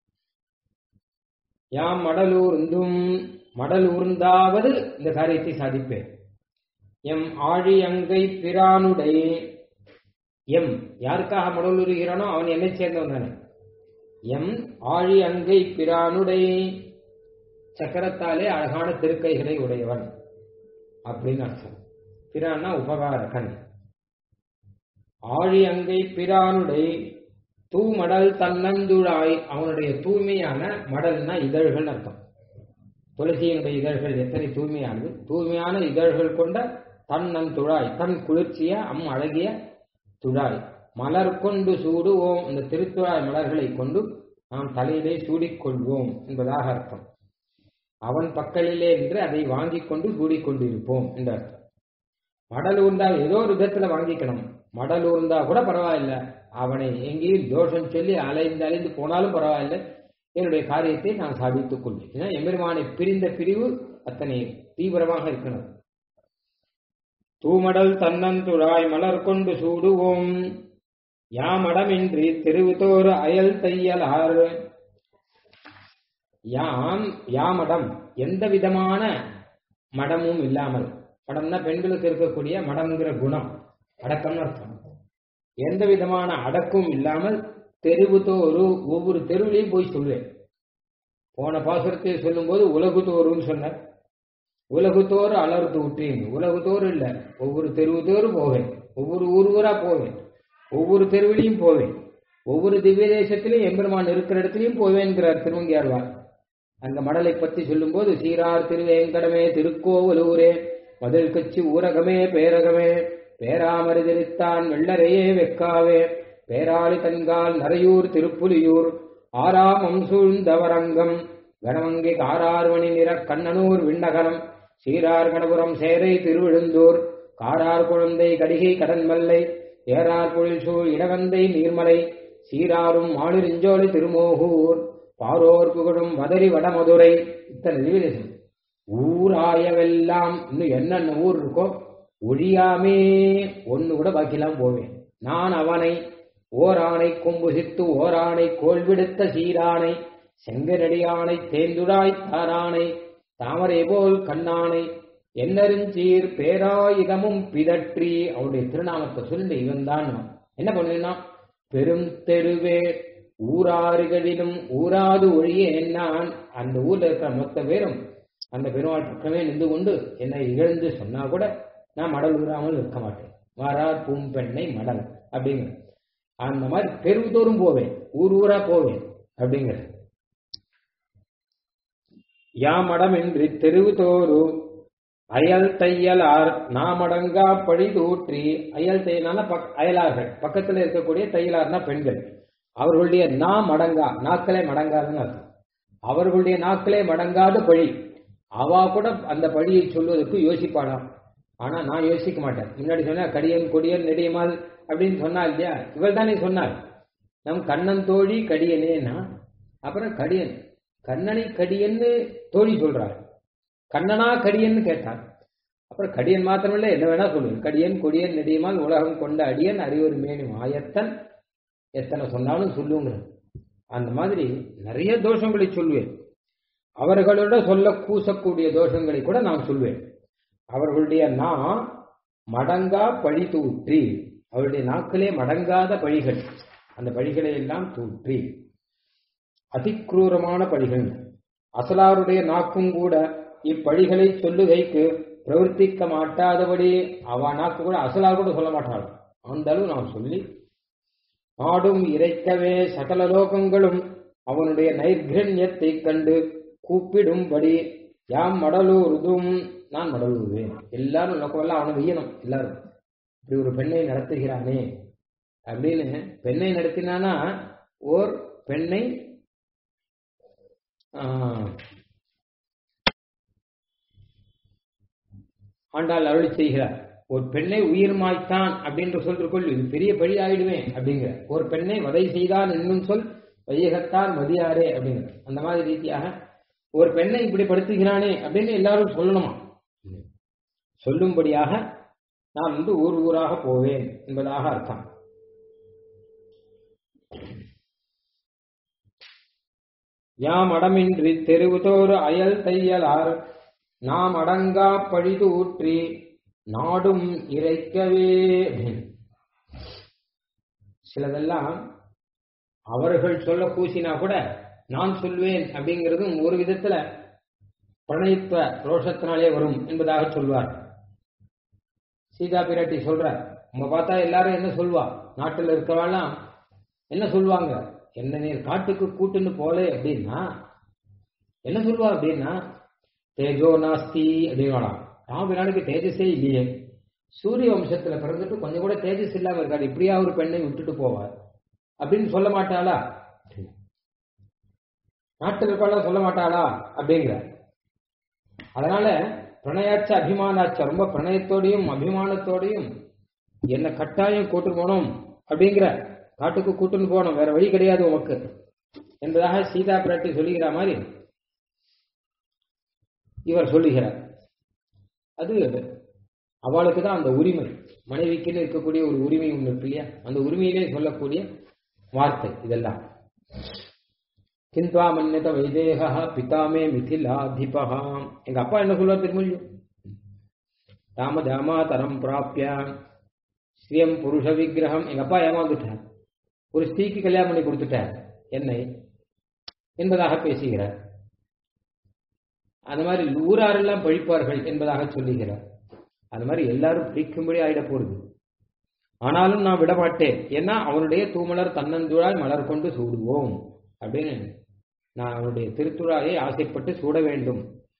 A: யாம் மடலூர்ந்தும் மடல் ஊர்ந்தாவது இந்த காரியத்தை சாதிப்பேன் எம் ஆழி அங்கை பிரானுடை எம் யாருக்காக மடல் உருகிறானோ அவன் என்னை சேர்ந்தவன் தானே எம் ஆழி அங்கை பிரானுடை சக்கரத்தாலே அழகான திருக்கைகளை உடையவன் அப்படின்னு அர்த்தம் பிரான்னா உபகாரகன் ஆழி அங்கை பிரானுடை தூமடல் தன்னந்துழாய் அவனுடைய தூய்மையான மடல்னா இதழ்கள் அர்த்தம் துளசியினுடைய இதழ்கள் எத்தனை தூய்மையானது தூய்மையான இதழ்கள் கொண்ட தன்னந்துழாய் தன் குளிர்ச்சிய அம் அழகிய துழாய் மலர் கொண்டு சூடுவோம் இந்த திருத்துழாய் மலர்களை கொண்டு நாம் தலையிலே சூடிக்கொள்வோம் என்பதாக அர்த்தம் அவன் பக்கலிலே என்று அதை வாங்கிக் கொண்டு சூடிக்கொண்டிருப்போம் என்ற அர்த்தம் மடல் ஊர்ந்தால் ஏதோ ஒரு விதத்துல வாங்கிக்கணும் மடல் ஊர்ந்தா கூட பரவாயில்ல அவனை எங்கேயும் தோஷம் சொல்லி அலைந்து அலைந்து போனாலும் பரவாயில்ல என்னுடைய காரியத்தை நான் சாதித்துக் கொள்வேன் ஏன்னா எம்பெருமானை பிரிந்த பிரிவு அத்தனை தீவிரமாக இருக்கணும் தூமடல் தன்னந்துழாய் மலர் கொண்டு சூடுவோம் யாமடமின்றி திருவுதோறு அயல் தையலார் யாம் யாமடம் எந்த விதமான மடமும் இல்லாமல் மடம்னா பெண்களுக்கு இருக்கக்கூடிய மடம்ங்கிற குணம் அடக்கம்னு அர்த்தம் எந்த விதமான அடக்கும் இல்லாமல் தெருவுதோறு ஒவ்வொரு தெருவிலையும் போய் சொல்வேன் போன பாசுரத்தை சொல்லும்போது உலகுதோறுன்னு சொன்னார் உலகுத்தோறு அலர்ந்து விட்டேன் உலகுத்தோறு இல்ல ஒவ்வொரு தெருவுத்தோறு போவேன் ஒவ்வொரு ஊர் ஊரா போவேன் ஒவ்வொரு தெருவிலையும் போவேன் ஒவ்வொரு திவ்ய தேசத்திலையும் எம்பெருமான் இருக்கிற இடத்துலையும் போவேன்கிறார் திருவங்கியார்வார் அந்த மடலை பத்தி சொல்லும்போது சீரார் திருவேங்கடமே திருக்கோவலூரே மதில் கட்சி ஊரகமே பேரகமே பேராமரி திருத்தான் வெள்ளரையே வெக்காவே பேராளி தன்கால் நரையூர் திருப்புலியூர் ஆறாமம் சூழ்ந்தவரங்கம் கனமங்கை காரார்மணி நிற கண்ணனூர் விண்ணகரம் சீரார் கணபுரம் சேரை திருவிழுந்தூர் காரார் குழந்தை கடிகை கடன்மல்லை ஏறார் பொழில் சூழ் இடவந்தை நீர்மலை சீராரும் மாளிருஞ்சோலை திருமோகூர் பாரோர் புகழும் மதுரை வடமதுரை இத்தனை திவ்யதேசம் ஊராயவெல்லாம் இன்னும் என்னென்ன ஊர் இருக்கோ ஒழியாமே ஒன்னு கூட பாக்கிலாம் போவேன் நான் அவனை ஓரானை கொம்புசித்து ஓரானை கோல் விடுத்த சீரானை செங்கனடியானை தேந்துடாய் தாரானை தாமரை போல் கண்ணானை என்னருஞ்சீர் பேராயுதமும் பிதற்றி அவருடைய திருநாமத்தை சொல்லி இவன் தான் என்ன பண்ணினா பெரும் தெருவே ஊராறுகளிலும் ஊராது ஒழிய நான் அந்த ஊர்ல இருக்கிற மொத்த பேரும் அந்த பெருமாள் பக்கமே நின்று கொண்டு என்னை இகழ்ந்து சொன்னா கூட நான் மடல் ஊறாமல் இருக்க மாட்டேன் வாரார் பூம்பெண்ணை மடல் அப்படிங்கிற அந்த மாதிரி தெருவுதோறும் போவேன் ஊர் ஊரா போவேன் அப்படிங்கிற யாமடமின்றி தெருவுதோறு அயல் தையலார் நாமடங்கா பழி தூற்றி அயல் தையலான பக் அயலார்கள் பக்கத்துல இருக்கக்கூடிய தையலார்னா பெண்கள் அவர்களுடைய நா மடங்கா நாக்களே மடங்காதுன்னு அர்த்தம் அவர்களுடைய நாக்களே மடங்காத பழி அவா கூட அந்த பழியை சொல்வதற்கு யோசிப்பாளாம் ஆனா நான் யோசிக்க மாட்டேன் முன்னாடி சொன்னா கடியன் கொடியன் நெடியமால் அப்படின்னு சொன்னா இல்லையா இவள் தானே சொன்னார் நம் கண்ணன் தோழி கடியனேனா அப்புறம் கடியன் கண்ணனை கடியன்னு தோழி சொல்றார் கண்ணனா கடியன்னு கேட்டார் அப்புறம் கடியன் மாத்திரமில்ல என்ன வேணா சொல்லுங்க கடியன் கொடியன் நெடியமால் உலகம் கொண்ட அடியன் அறிவொரு மேனி மாயத்தன் எத்தனை சொன்னாலும் சொல்லுங்க அந்த மாதிரி நிறைய தோஷங்களை சொல்வேன் அவர்களோட சொல்ல கூசக்கூடிய தோஷங்களை கூட நான் சொல்வேன் அவர்களுடைய நா மடங்கா பழி தூற்றி அவருடைய நாக்களே மடங்காத பழிகள் அந்த பழிகளை எல்லாம் தூற்றி அதிக்ரூரமான பழிகள் அசலாருடைய நாக்கும் கூட இப்பழிகளை சொல்லுகைக்கு பிரவர்த்திக்க மாட்டாதபடி அவ நாக்கு கூட அசலார் கூட சொல்ல மாட்டாள் அந்த அளவு நான் சொல்லி ஆடும் இறைக்கவே சகல லோகங்களும் அவனுடைய நைர்கண்யத்தை கண்டு கூப்பிடும்படி யாம் மடலூர்தும் நான் மடல் ஊறுவேன் எல்லாரும் லோக்கமெல்லாம் அவனை வெய்யணும் எல்லாரும் இப்படி ஒரு பெண்ணை நடத்துகிறானே அப்படின்னு பெண்ணை நடத்தினானா ஓர் பெண்ணை ஆஹ், ஆண்டாள் அருளி செய்கிறார் ஒரு பெண்ணை உயிர் மாய்த்தான் அப்படின்ற சொல்றதுக்குள் இது பெரிய பழி ஆயிடுவேன் அப்படிங்கிற ஒரு பெண்ணை வதை செய்தான் என்னும் சொல் வையகத்தார் மதியாரே அப்படிங்கிற அந்த மாதிரி ரீதியாக ஒரு பெண்ணை இப்படி படுத்துகிறானே அப்படின்னு எல்லாரும் சொல்லணுமா சொல்லும்படியாக நான் வந்து ஊர் ஊராக போவேன் என்பதாக அர்த்தம் யாம் அடமின்றி தெருவுதோறு அயல் தையலார் நாம் அடங்கா பழிது ஊற்றி நாடும் இறைக்கவே சிலதெல்லாம் அவர்கள் சொல்ல கூசினா கூட நான் சொல்வேன் அப்படிங்கிறதும் ஒரு விதத்துல பிரணயித்த ரோஷத்தினாலே வரும் என்பதாக சொல்வார் சீதா பிராட்டி சொல்ற நம்ம பார்த்தா எல்லாரும் என்ன சொல்வா நாட்டுல இருக்கவாலாம் என்ன சொல்லுவாங்க என்ன நீர் காட்டுக்கு கூட்டுன்னு போலே அப்படின்னா என்ன சொல்லுவா அப்படின்னா தேஜோ நாஸ்தி அப்படின்னா ராமபிரானுக்கு தேஜஸே இல்லையே சூரிய வம்சத்துல பிறந்துட்டு கொஞ்சம் கூட தேஜஸ் இல்லாம இருக்காரு இப்படியா ஒரு பெண்ணை விட்டுட்டு போவார் அப்படின்னு சொல்ல மாட்டாளா நாட்டில் இருப்பாளா சொல்ல மாட்டாளா அப்படிங்கிற அதனால பிரணயாச்ச அபிமானாச்ச ரொம்ப பிரணயத்தோடையும் அபிமானத்தோடையும் என்ன கட்டாயம் கூட்டு போனோம் அப்படிங்கிற காட்டுக்கு கூட்டுன்னு போனோம் வேற வழி கிடையாது உமக்கு என்பதாக சீதா பிராட்டி சொல்லுகிற மாதிரி இவர் சொல்லுகிறார் அது அவளுக்கு தான் அந்த உரிமை மனைவிக்குன்னு இருக்கக்கூடிய ஒரு உரிமை ஒன்று இருக்கு இல்லையா அந்த உரிமையிலே சொல்லக்கூடிய வார்த்தை இதெல்லாம் கிந்த்வா மன்யத வைதேகா பிதாமே மிதிலாதிபகா எங்க அப்பா என்ன சொல்லுவார் திருமொழியும் ராம தாமா தரம் பிராப்பிய ஸ்ரீயம் புருஷ விக்கிரகம் எங்க அப்பா ஏமாந்துட்டார் ஒரு ஸ்திரீக்கு கல்யாணம் பண்ணி கொடுத்துட்டார் என்னை என்பதாக பேசுகிறார் அந்த மாதிரி ஊராரெல்லாம் பழிப்பார்கள் என்பதாக சொல்லுகிறார் அது மாதிரி எல்லாரும் பிடிக்கும்படி ஆயிட போறது ஆனாலும் நான் விடமாட்டேன் ஏன்னா அவனுடைய தூமலர் தன்னந்துழாய் மலர் கொண்டு சூடுவோம் அப்படின்னு நான் அவனுடைய திருத்துழாயை ஆசைப்பட்டு சூட வேண்டும்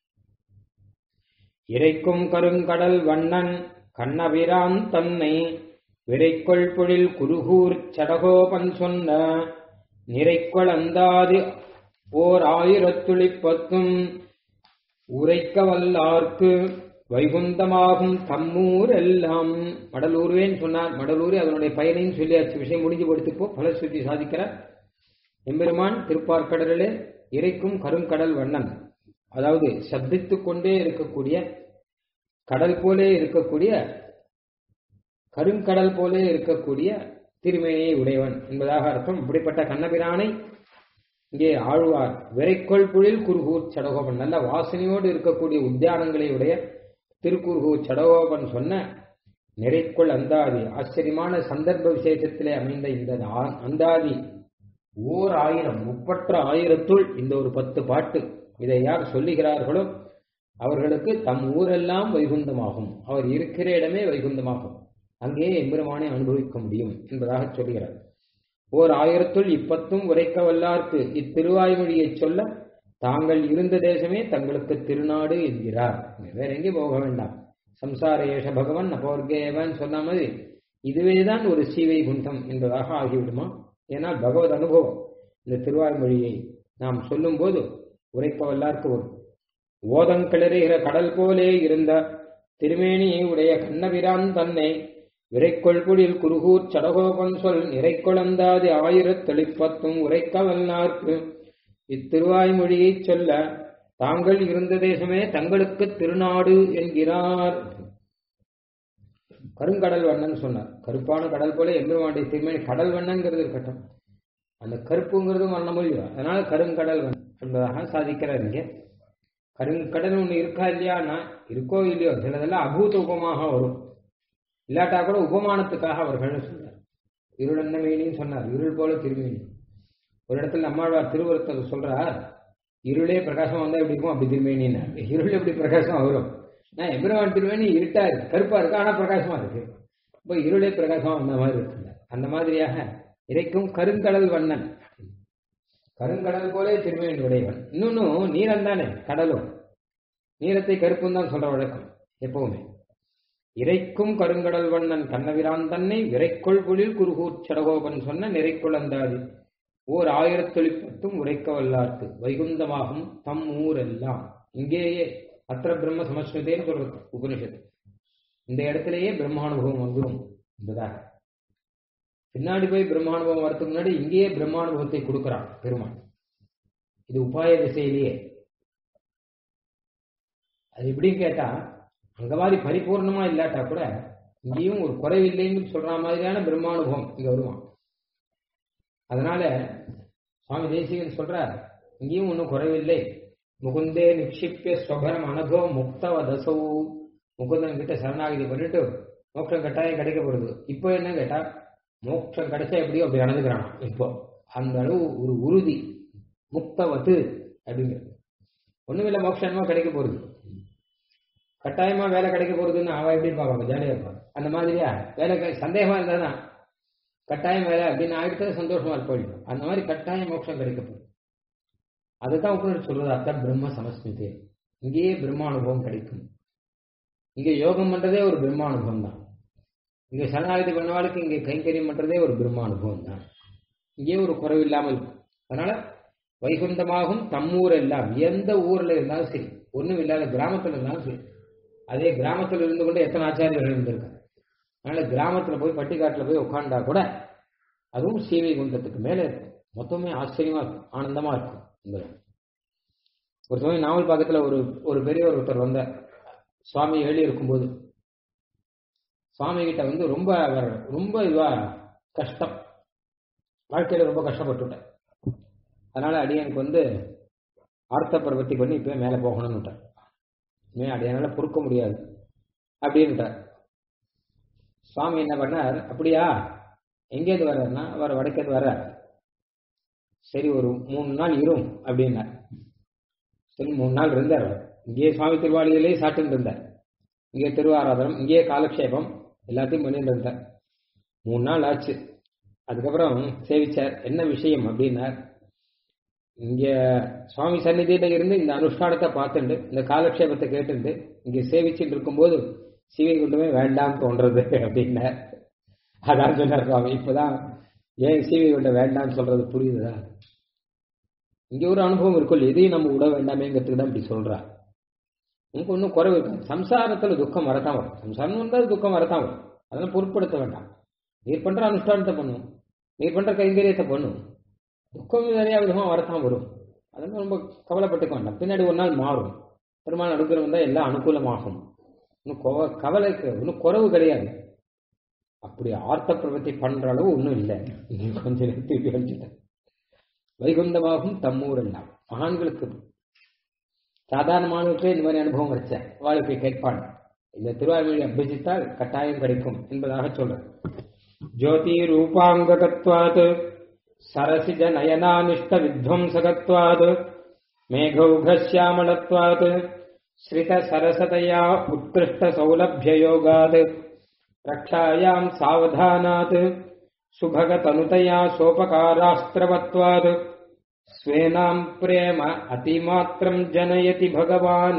A: இறைக்கும் கருங்கடல் வண்ணன் கண்ணபிரான் தன்னை விரைக்கொள் பொழில் குருகூர் சடகோபன் சொன்ன நிறைக்கொள் அந்தாது ஓர் ஆயிரத்துளிப்பத்தும் உரைக்க வல்லார்க்கு வைகுந்தமாகும் தம்மூர் எல்லாம் மடலூர்வேன்னு சொன்னார் மடலூர் அதனுடைய பயனையும் சொல்லியாச்சு விஷயம் முடிஞ்சு படுத்துப்போ பலஸ்ருதி சாதிக்கிறார் எம்பெருமான் திருப்பார்க்கடலிலே இறைக்கும் கருங்கடல் வண்ணன் அதாவது சப்தித்துக் கொண்டே இருக்கக்கூடிய கடல் போலே இருக்கக்கூடிய கருங்கடல் போலே இருக்கக்கூடிய திருமேனியை உடையவன் என்பதாக அர்த்தம் இப்படிப்பட்ட கண்ணபிரானை இங்கே ஆழ்வார் விரைக்கொள் புழில் குருகூர் சடகோபன் நல்ல வாசனையோடு இருக்கக்கூடிய உத்தியானங்களை உடைய திருக்குருகூர் சடகோபன் சொன்ன நிறைக்குள் அந்தாதி ஆச்சரியமான சந்தர்ப்ப விசேஷத்திலே அமைந்த இந்த ஆ- அந்தாதி ஓர் ஆயிரம் முப்பற்ற ஆயிரத்துள் இந்த ஒரு பத்து பாட்டு இதை யார் சொல்லுகிறார்களோ அவர்களுக்கு தம் ஊரெல்லாம் வைகுந்தமாகும் அவர் இருக்கிற இடமே வைகுந்தமாகும் அங்கே எம்பெருமானை அனுபவிக்க முடியும் என்பதாக சொல்கிறார் ஓர் ஆயிரத்துள் இப்பத்தும் உரைக்க வல்லார்க்கு இத்திருவாய்மொழியைச் சொல்ல தாங்கள் இருந்த தேசமே தங்களுக்கு திருநாடு என்கிறார் வேற எங்கேயும் போக வேண்டாம் சம்சார ஏஷ பகவன் அபோர்கேவன் சொன்ன மாதிரி இதுவேதான் ஒரு சீவை குண்டம் என்பதாக ஆகிவிடுமா ஏனால் பகவத் அனுபவம் இந்த திருவாய்மொழியை நாம் சொல்லும்போது உரைக்க வல்லார்க்கு வரும் ஓதங்கிளறுகிற கடல் போலே இருந்த திருமேனியை உடைய கண்ணபிரான் தன்னை விரைக்கொள்குடில் குருகூர் சடகோபன் சொல் நிறைக்குழந்தாதி ஆயிரத்தெளிப்பத்தும் உரைக்க வல்லார்க்கு இத்திருவாய்மொழியைச் சொல்ல தாங்கள் இருந்த தேசமே தங்களுக்கு திருநாடு என்கிறார் கருங்கடல் வண்ணன் சொன்னார் கருப்பான கடல் போல எம்பெருமானுடைய திருமணி கடல் வண்ணங்கிறது இருக்கட்டும் அந்த கருப்புங்கிறதும் வண்ணமும் இல்லையா அதனால கருங்கடல் வண்ணன் என்பதாக சாதிக்கிறார் இங்கே கருங்கடல் ஒன்று இருக்கா இல்லையான்னா இருக்கோ இல்லையோ சிலதெல்லாம் அபூத உபமாக வரும் இல்லாட்டா கூட உபமானத்துக்காக அவர்கள் சொன்னார் இருளன்ன மேனின்னு சொன்னார் இருள் போல திருமேனி ஒரு இடத்துல நம்மாழ்வார் திருவருத்தர் சொல்றார் இருளே பிரகாசம் வந்தா எப்படி இருக்கும் அப்படி திருமேனின்னு இருள் எப்படி பிரகாசம் வரும் நான் எம்பெருமான் திருமேனி இருட்டா இருக்கு கருப்பா இருக்கு ஆனா பிரகாசமா இருக்கு இப்போ இருளே பிரகாசம் அந்த மாதிரி இருக்கு அந்த மாதிரியாக இறைக்கும் கருங்கடல் வண்ணன் கருங்கடல் போலே திருமேனி உடையவன் இன்னொன்னு நீரம் தானே கடலும் நீலத்தை கருப்புன்னு தான் சொல்ற வழக்கம் எப்பவுமே இறைக்கும் கருங்கடல் வண்ணன் கண்ணவிரான் தன்னை விரைக்கொள் குளில் குருகூர் சடகோபன் சொன்ன நிறைக்குழந்தாதி ஓர் ஆயிரத்தொழிப்பத்தும் உரைக்க வல்லார்க்கு வைகுந்தமாகும் தம் ஊரெல்லாம் இங்கேயே அத்திர பிரம்ம சமஸ்கிருதேன்னு சொல்றது உபனிஷத்து இந்த இடத்திலேயே பிரம்மானுபவம் வந்துடும் என்பதாக பின்னாடி போய் பிரம்மானுபவம் வரதுக்கு முன்னாடி இங்கேயே பிரம்மானுபவத்தை கொடுக்கிறான் பெருமான் இது உபாய திசையிலேயே அது எப்படின்னு கேட்டா அங்க மாதிரி பரிபூர்ணமா இல்லாட்டா கூட இங்கேயும் ஒரு குறைவில்லைன்னு சொல்ற மாதிரியான பிரம்மானுபவம் இங்க வருவான் அதனால சுவாமி தேசிகன் சொல்றார் இங்கேயும் ஒன்றும் குறைவில்லை முகுந்தே நிக்ஷிப்பிய ஸ்வபரம் அனகோ முக்தவ தசௌ முகுந்தன் கிட்ட சரணாகதி பண்ணிட்டு மோட்சம் கட்டாயம் கிடைக்க போறது இப்போ என்ன கேட்டா மோட்சம் கிடைச்சா எப்படியோ அப்படி நடந்துக்கிறான் இப்போ அந்த அளவு ஒரு உறுதி முக்தவத்து அப்படிங்கிறது ஒண்ணுமில்ல மோட்சம் என்னமோ கிடைக்க போறது கட்டாயமா வேலை கிடைக்க போறதுன்னு அவன் எப்படி பார்ப்பாங்க ஜாலியா இருப்பாங்க அந்த மாதிரியா வேலை கிடை- சந்தேகமா இருந்தா கட்டாயம் வேலை அப்படின்னு ஆயிடுத்து சந்தோஷமா போயிடும் அந்த மாதிரி கட்டாயம் மோட்சம் கிடைக்க போகுது அதுதான் உபநிஷத் சொல்றது அர்த்தம் பிரம்ம சமஸ்மிதே இங்கேயே பிரம்மானுபவம் கிடைக்கும் இங்க யோகம் பண்றதே ஒரு பிரம்மானுபவம் தான் இங்க சரணாகதி பண்ணவாளுக்கு இங்க கைங்கரியம் பண்றதே ஒரு பிரம்மானுபவம் தான் இங்கே ஒரு குறைவு இல்லாமல் இருக்கும் அதனால வைகுந்தமாகும் தம்மூர் எல்லாம் எந்த ஊர்ல இருந்தாலும் சரி ஒண்ணும் இல்லாத கிராமத்துல இருந்தாலும் சரி அதே கிராமத்துல இருந்து கொண்டு எத்தனை ஆச்சாரியர்கள் இருந்திருக்காங்க அதனால கிராமத்துல போய் பட்டிக்காட்டுல போய் உட்காண்டா கூட அதுவும் சீவை குண்டத்துக்கு மேல இருக்கும் மொத்தமே ஆச்சரியமா இருக்கும் ஆனந்தமா இருக்கும் இந்த ஒரு சமயம் நாவல் பக்கத்துல ஒரு ஒரு பெரியவர் ஒருத்தர் வந்த சுவாமி எழுதி இருக்கும்போது சுவாமி கிட்ட வந்து ரொம்ப அவர் ரொம்ப இதுவா கஷ்டம் வாழ்க்கையில ரொம்ப கஷ்டப்பட்டுட்டேன் அதனால அடியனுக்கு வந்து ஆர்த்த பிரவர்த்தி பண்ணி இப்பவே மேலே போகணும்னு விட்டார் மே அடியனால பொறுக்க முடியாது அப்படின்ட்டார் சுவாமி என்ன பண்ணார் அப்படியா எங்கேருந்து வர்றாருன்னா அவர் வடக்கேந்து வர்றார் சரி ஒரு மூணு நாள் இரும் அப்படின்னார் சரி மூணு நாள் இருந்தார் அவர் இங்கேயே சுவாமி திருவாளிகளே சாப்பிட்டு இருந்தார் இங்கே திருவாராதனம் இங்கேயே காலக்ஷேபம் எல்லாத்தையும் பண்ணிட்டு இருந்தார் மூணு நாள் ஆச்சு அதுக்கப்புறம் சேவிச்சார் என்ன விஷயம் அப்படின்னார் இங்க சுவாமி சந்நிதியில இருந்து இந்த அனுஷ்டானத்தை பார்த்துட்டு இந்த காலக்ஷேபத்தை கேட்டுட்டு இங்க சேவிச்சுட்டு இருக்கும்போது சிவை கொண்டுமே வேண்டாம் தோன்றது அப்படின்னார் அதான் சொன்னார் சுவாமி இப்பதான் ஏன் சிவை கொண்ட வேண்டாம்னு சொல்றது புரியுதா இங்க ஒரு அனுபவம் இருக்கும் எதையும் நம்ம விட வேண்டாமேங்கிறதுக்கு தான் இப்படி சொல்றா உனக்கு ஒன்றும் குறைவு இருக்காது சம்சாரத்துல துக்கம் வரத்தான் வரும் சம்சாரம் வந்தால் துக்கம் வரத்தான் வரும் அதெல்லாம் பொருட்படுத்த வேண்டாம் நீர் பண்ற அனுஷ்டானத்தை பண்ணும் நீர் பண்ற கைங்கரியத்தை பண்ணும் துக்கம் நிறைய விதமா வரத்தான் வரும் அதெல்லாம் ரொம்ப கவலைப்பட்டுக்க வேண்டாம் பின்னாடி ஒரு நாள் மாறும் பெருமாள் அனுகிரகம் வந்தா எல்லாம் அனுகூலமாகும் இன்னும் கொவ- கவலைக்கு இன்னும் குறைவு கிடையாது அப்படி ஆர்த்த பிரவர்த்தி பண்ற அளவு ஒன்றும் இல்லை நீ கொஞ்ச நேரத்துக்கு யோசிச்சுட்டேன் வைகுந்தமாகும் தம்மூர் எல்லாம் மகான்களுக்கு சாதாரணமானவர்களே இந்த மாதிரி அனுபவம் கிடைச்ச வாழ்க்கை கேட்பான் இந்த திருவாய்மொழி அபியசித்தால் கட்டாயம் கிடைக்கும் என்பதாக சொல்றேன் ஜோதி ரூபாங்ககத்வாத் சரசிஜ நயனானிஷ்ட வித்வம்சகத்வாத் மேகௌघश्यामलत्वात् ஸ்ரித சரசதயா உத்கிருஷ்ட சௌலபியயோகாத் ரக்ஷாயாம் சாவதானாத் சுபகதனுதயா சோபகாராஸ்திரவத்வாத் ஸ்வேனாம் பிரேம அதிமாத்திரம் ஜனயதி பகவான்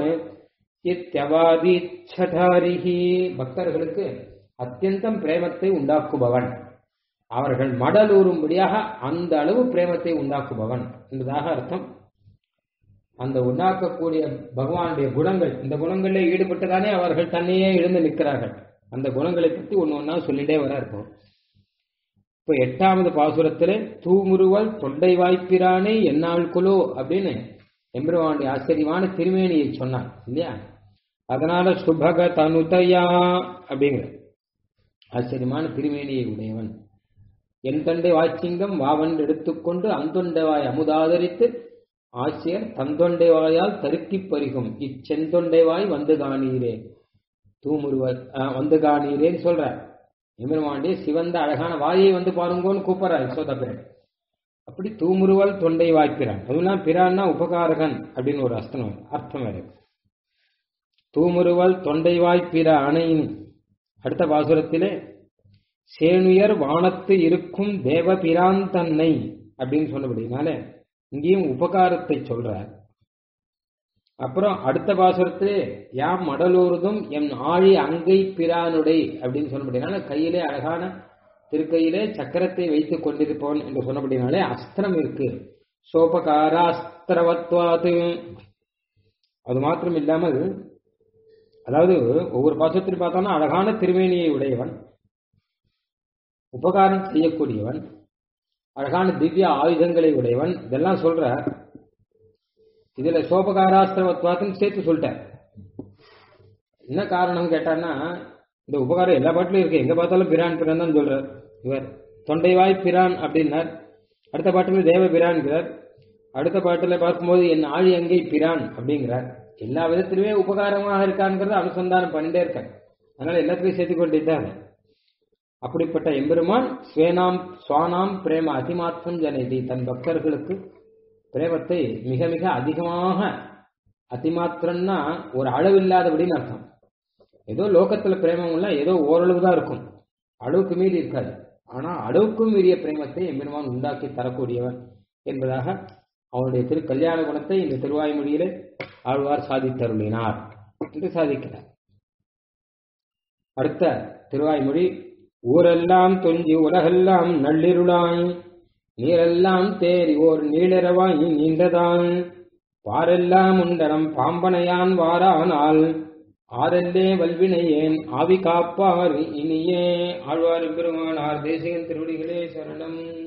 A: இத்தியவாதீச்சதாரிஹி பக்தர்களுக்கு அத்தியந்தம் பிரேமத்தை உண்டாக்குபவன் அவர்கள் மடலூறும்படியாக அந்த அளவு பிரேமத்தை உண்டாக்குபவன் என்பதாக அர்த்தம் அந்த உண்டாக்கக்கூடிய பகவானுடைய குணங்கள் இந்த குணங்களிலே ஈடுபட்டுதானே அவர்கள் தன்னையே எழுந்து நிற்கிறார்கள் அந்த குணங்களை பற்றி ஒன்று ஒன்றா சொல்லிட்டே வர இருக்கும் இப்ப எட்டாவது பாசுரத்திலே தூமுருவல் தொண்டை வாய்ப்பிரானே என்னால் குலோ அப்படின்னு எம்பெருமானுடைய ஆச்சரியமான திருமேனியை சொன்னான் இல்லையா அதனால சுபக தனுதயா அப்படிங்கிற ஆச்சரியமான திருமேனியை உடையவன் என் தண்டை வாய்ச்சிங்கம் வாவன் எடுத்துக்கொண்டு அந்தொண்டை வாய் அமுதாதரித்து ஆசிரியர் தந்தொண்டை வாயால் தருக்கிப் பறிகும் இச்செந்தொண்டை வாய் வந்து காணீரே தூமுருவர் வந்து காணீரேன்னு சொல்றார் எம்பெருமாண்டி சிவந்த அழகான வாயை வந்து பாருங்கோன்னு கூப்பிடுறார் யசோதா பிரான் அப்படி தூமுருவல் தொண்டை வாய்ப்பிறான் அதுலாம் பிரான்னா உபகாரகன் அப்படின்னு ஒரு அஸ்தனம் அர்த்தம் வேற தூமுருவல் தொண்டை வாய்ப்பிற அணையின் அடுத்த பாசுரத்திலே சேனுயர் வானத்து இருக்கும் தேவபிரான் தன்னை அப்படின்னு சொன்னபடினால இங்கேயும் உபகாரத்தை சொல்றார் அப்புறம் அடுத்த பாசுரத்திலே யாம் மடலூர்தும் எம் ஆழி அங்கை பிரானுடை அப்படின்னு சொன்னபடினால கையிலே அழகான திருக்கையிலே சக்கரத்தை வைத்துக் கொண்டிருப்பவன் என்று சொன்னபடினாலே அஸ்திரம் இருக்கு சோபகாராஸ்திரவத்வாது அது மாத்திரம் இல்லாமல் அதாவது ஒவ்வொரு பாசத்தில் பார்த்தோம்னா அழகான திருமேனியை உடையவன் உபகாரம் செய்யக்கூடியவன் அழகான திவ்ய ஆயுதங்களை உடையவன் இதெல்லாம் சொல்ற இதுல சோபகாராஸ்திரவத்வாத்துன்னு சேர்த்து சொல்லிட்டார் என்ன காரணம் கேட்டான்னா இந்த உபகாரம் எல்லா பாட்டிலும் இருக்கு எங்க பார்த்தாலும் பிரான் பிரான் தான் சொல்றார் இவர் தொண்டைவாய் பிரான் அப்படின்னார் அடுத்த பாட்டுல தேவ பிரான்கிறார் அடுத்த பாட்டுல பார்க்கும்போது என் ஆழி அங்கை பிரான் அப்படிங்கிறார் எல்லா விதத்திலுமே உபகாரமாக இருக்கான்ங்கிறத அனுசந்தானம் பண்ணிட்டே இருக்காங்க அதனால எல்லாத்துலையும் சேர்த்து கொண்டிருந்தாங்க அப்படிப்பட்ட எம்பெருமான் ஸ்வேனாம் சுவானாம் பிரேம அதிமாத்திரம் ஜனதி தன் பக்தர்களுக்கு பிரேமத்தை மிக மிக அதிகமாக அதிமாத்திரம்னா ஒரு அளவில்லாதபடின்னு அர்த்தம் ஏதோ லோகத்துல பிரேமம் ஏதோ ஓரளவு தான் இருக்கும் அளவுக்கு மீறி இருக்காது ஆனா அளவுக்கும் மீறிய பிரேமத்தை எம்பெருமான் உண்டாக்கி தரக்கூடியவன் என்பதாக அவனுடைய திரு கல்யாண குணத்தை இந்த திருவாய்மொழியிலே ஆழ்வார் சாதித்தருளினார் என்று சாதிக்கிறார் அடுத்த திருவாய்மொழி ஊரெல்லாம் தொஞ்சி உலகெல்லாம் நள்ளிருளாய் நீரெல்லாம் தேறி ஓர் நீளிரவாய் நீண்டதான் பாரெல்லாம் உண்டனம் பாம்பனையான் வாரானால் ஆரெல்லே வல்வினையேன் ஆவி காப்பார் இனியே ஆழ்வார் பெருமானார் தேசிகன் திருவடிகளே சரணம்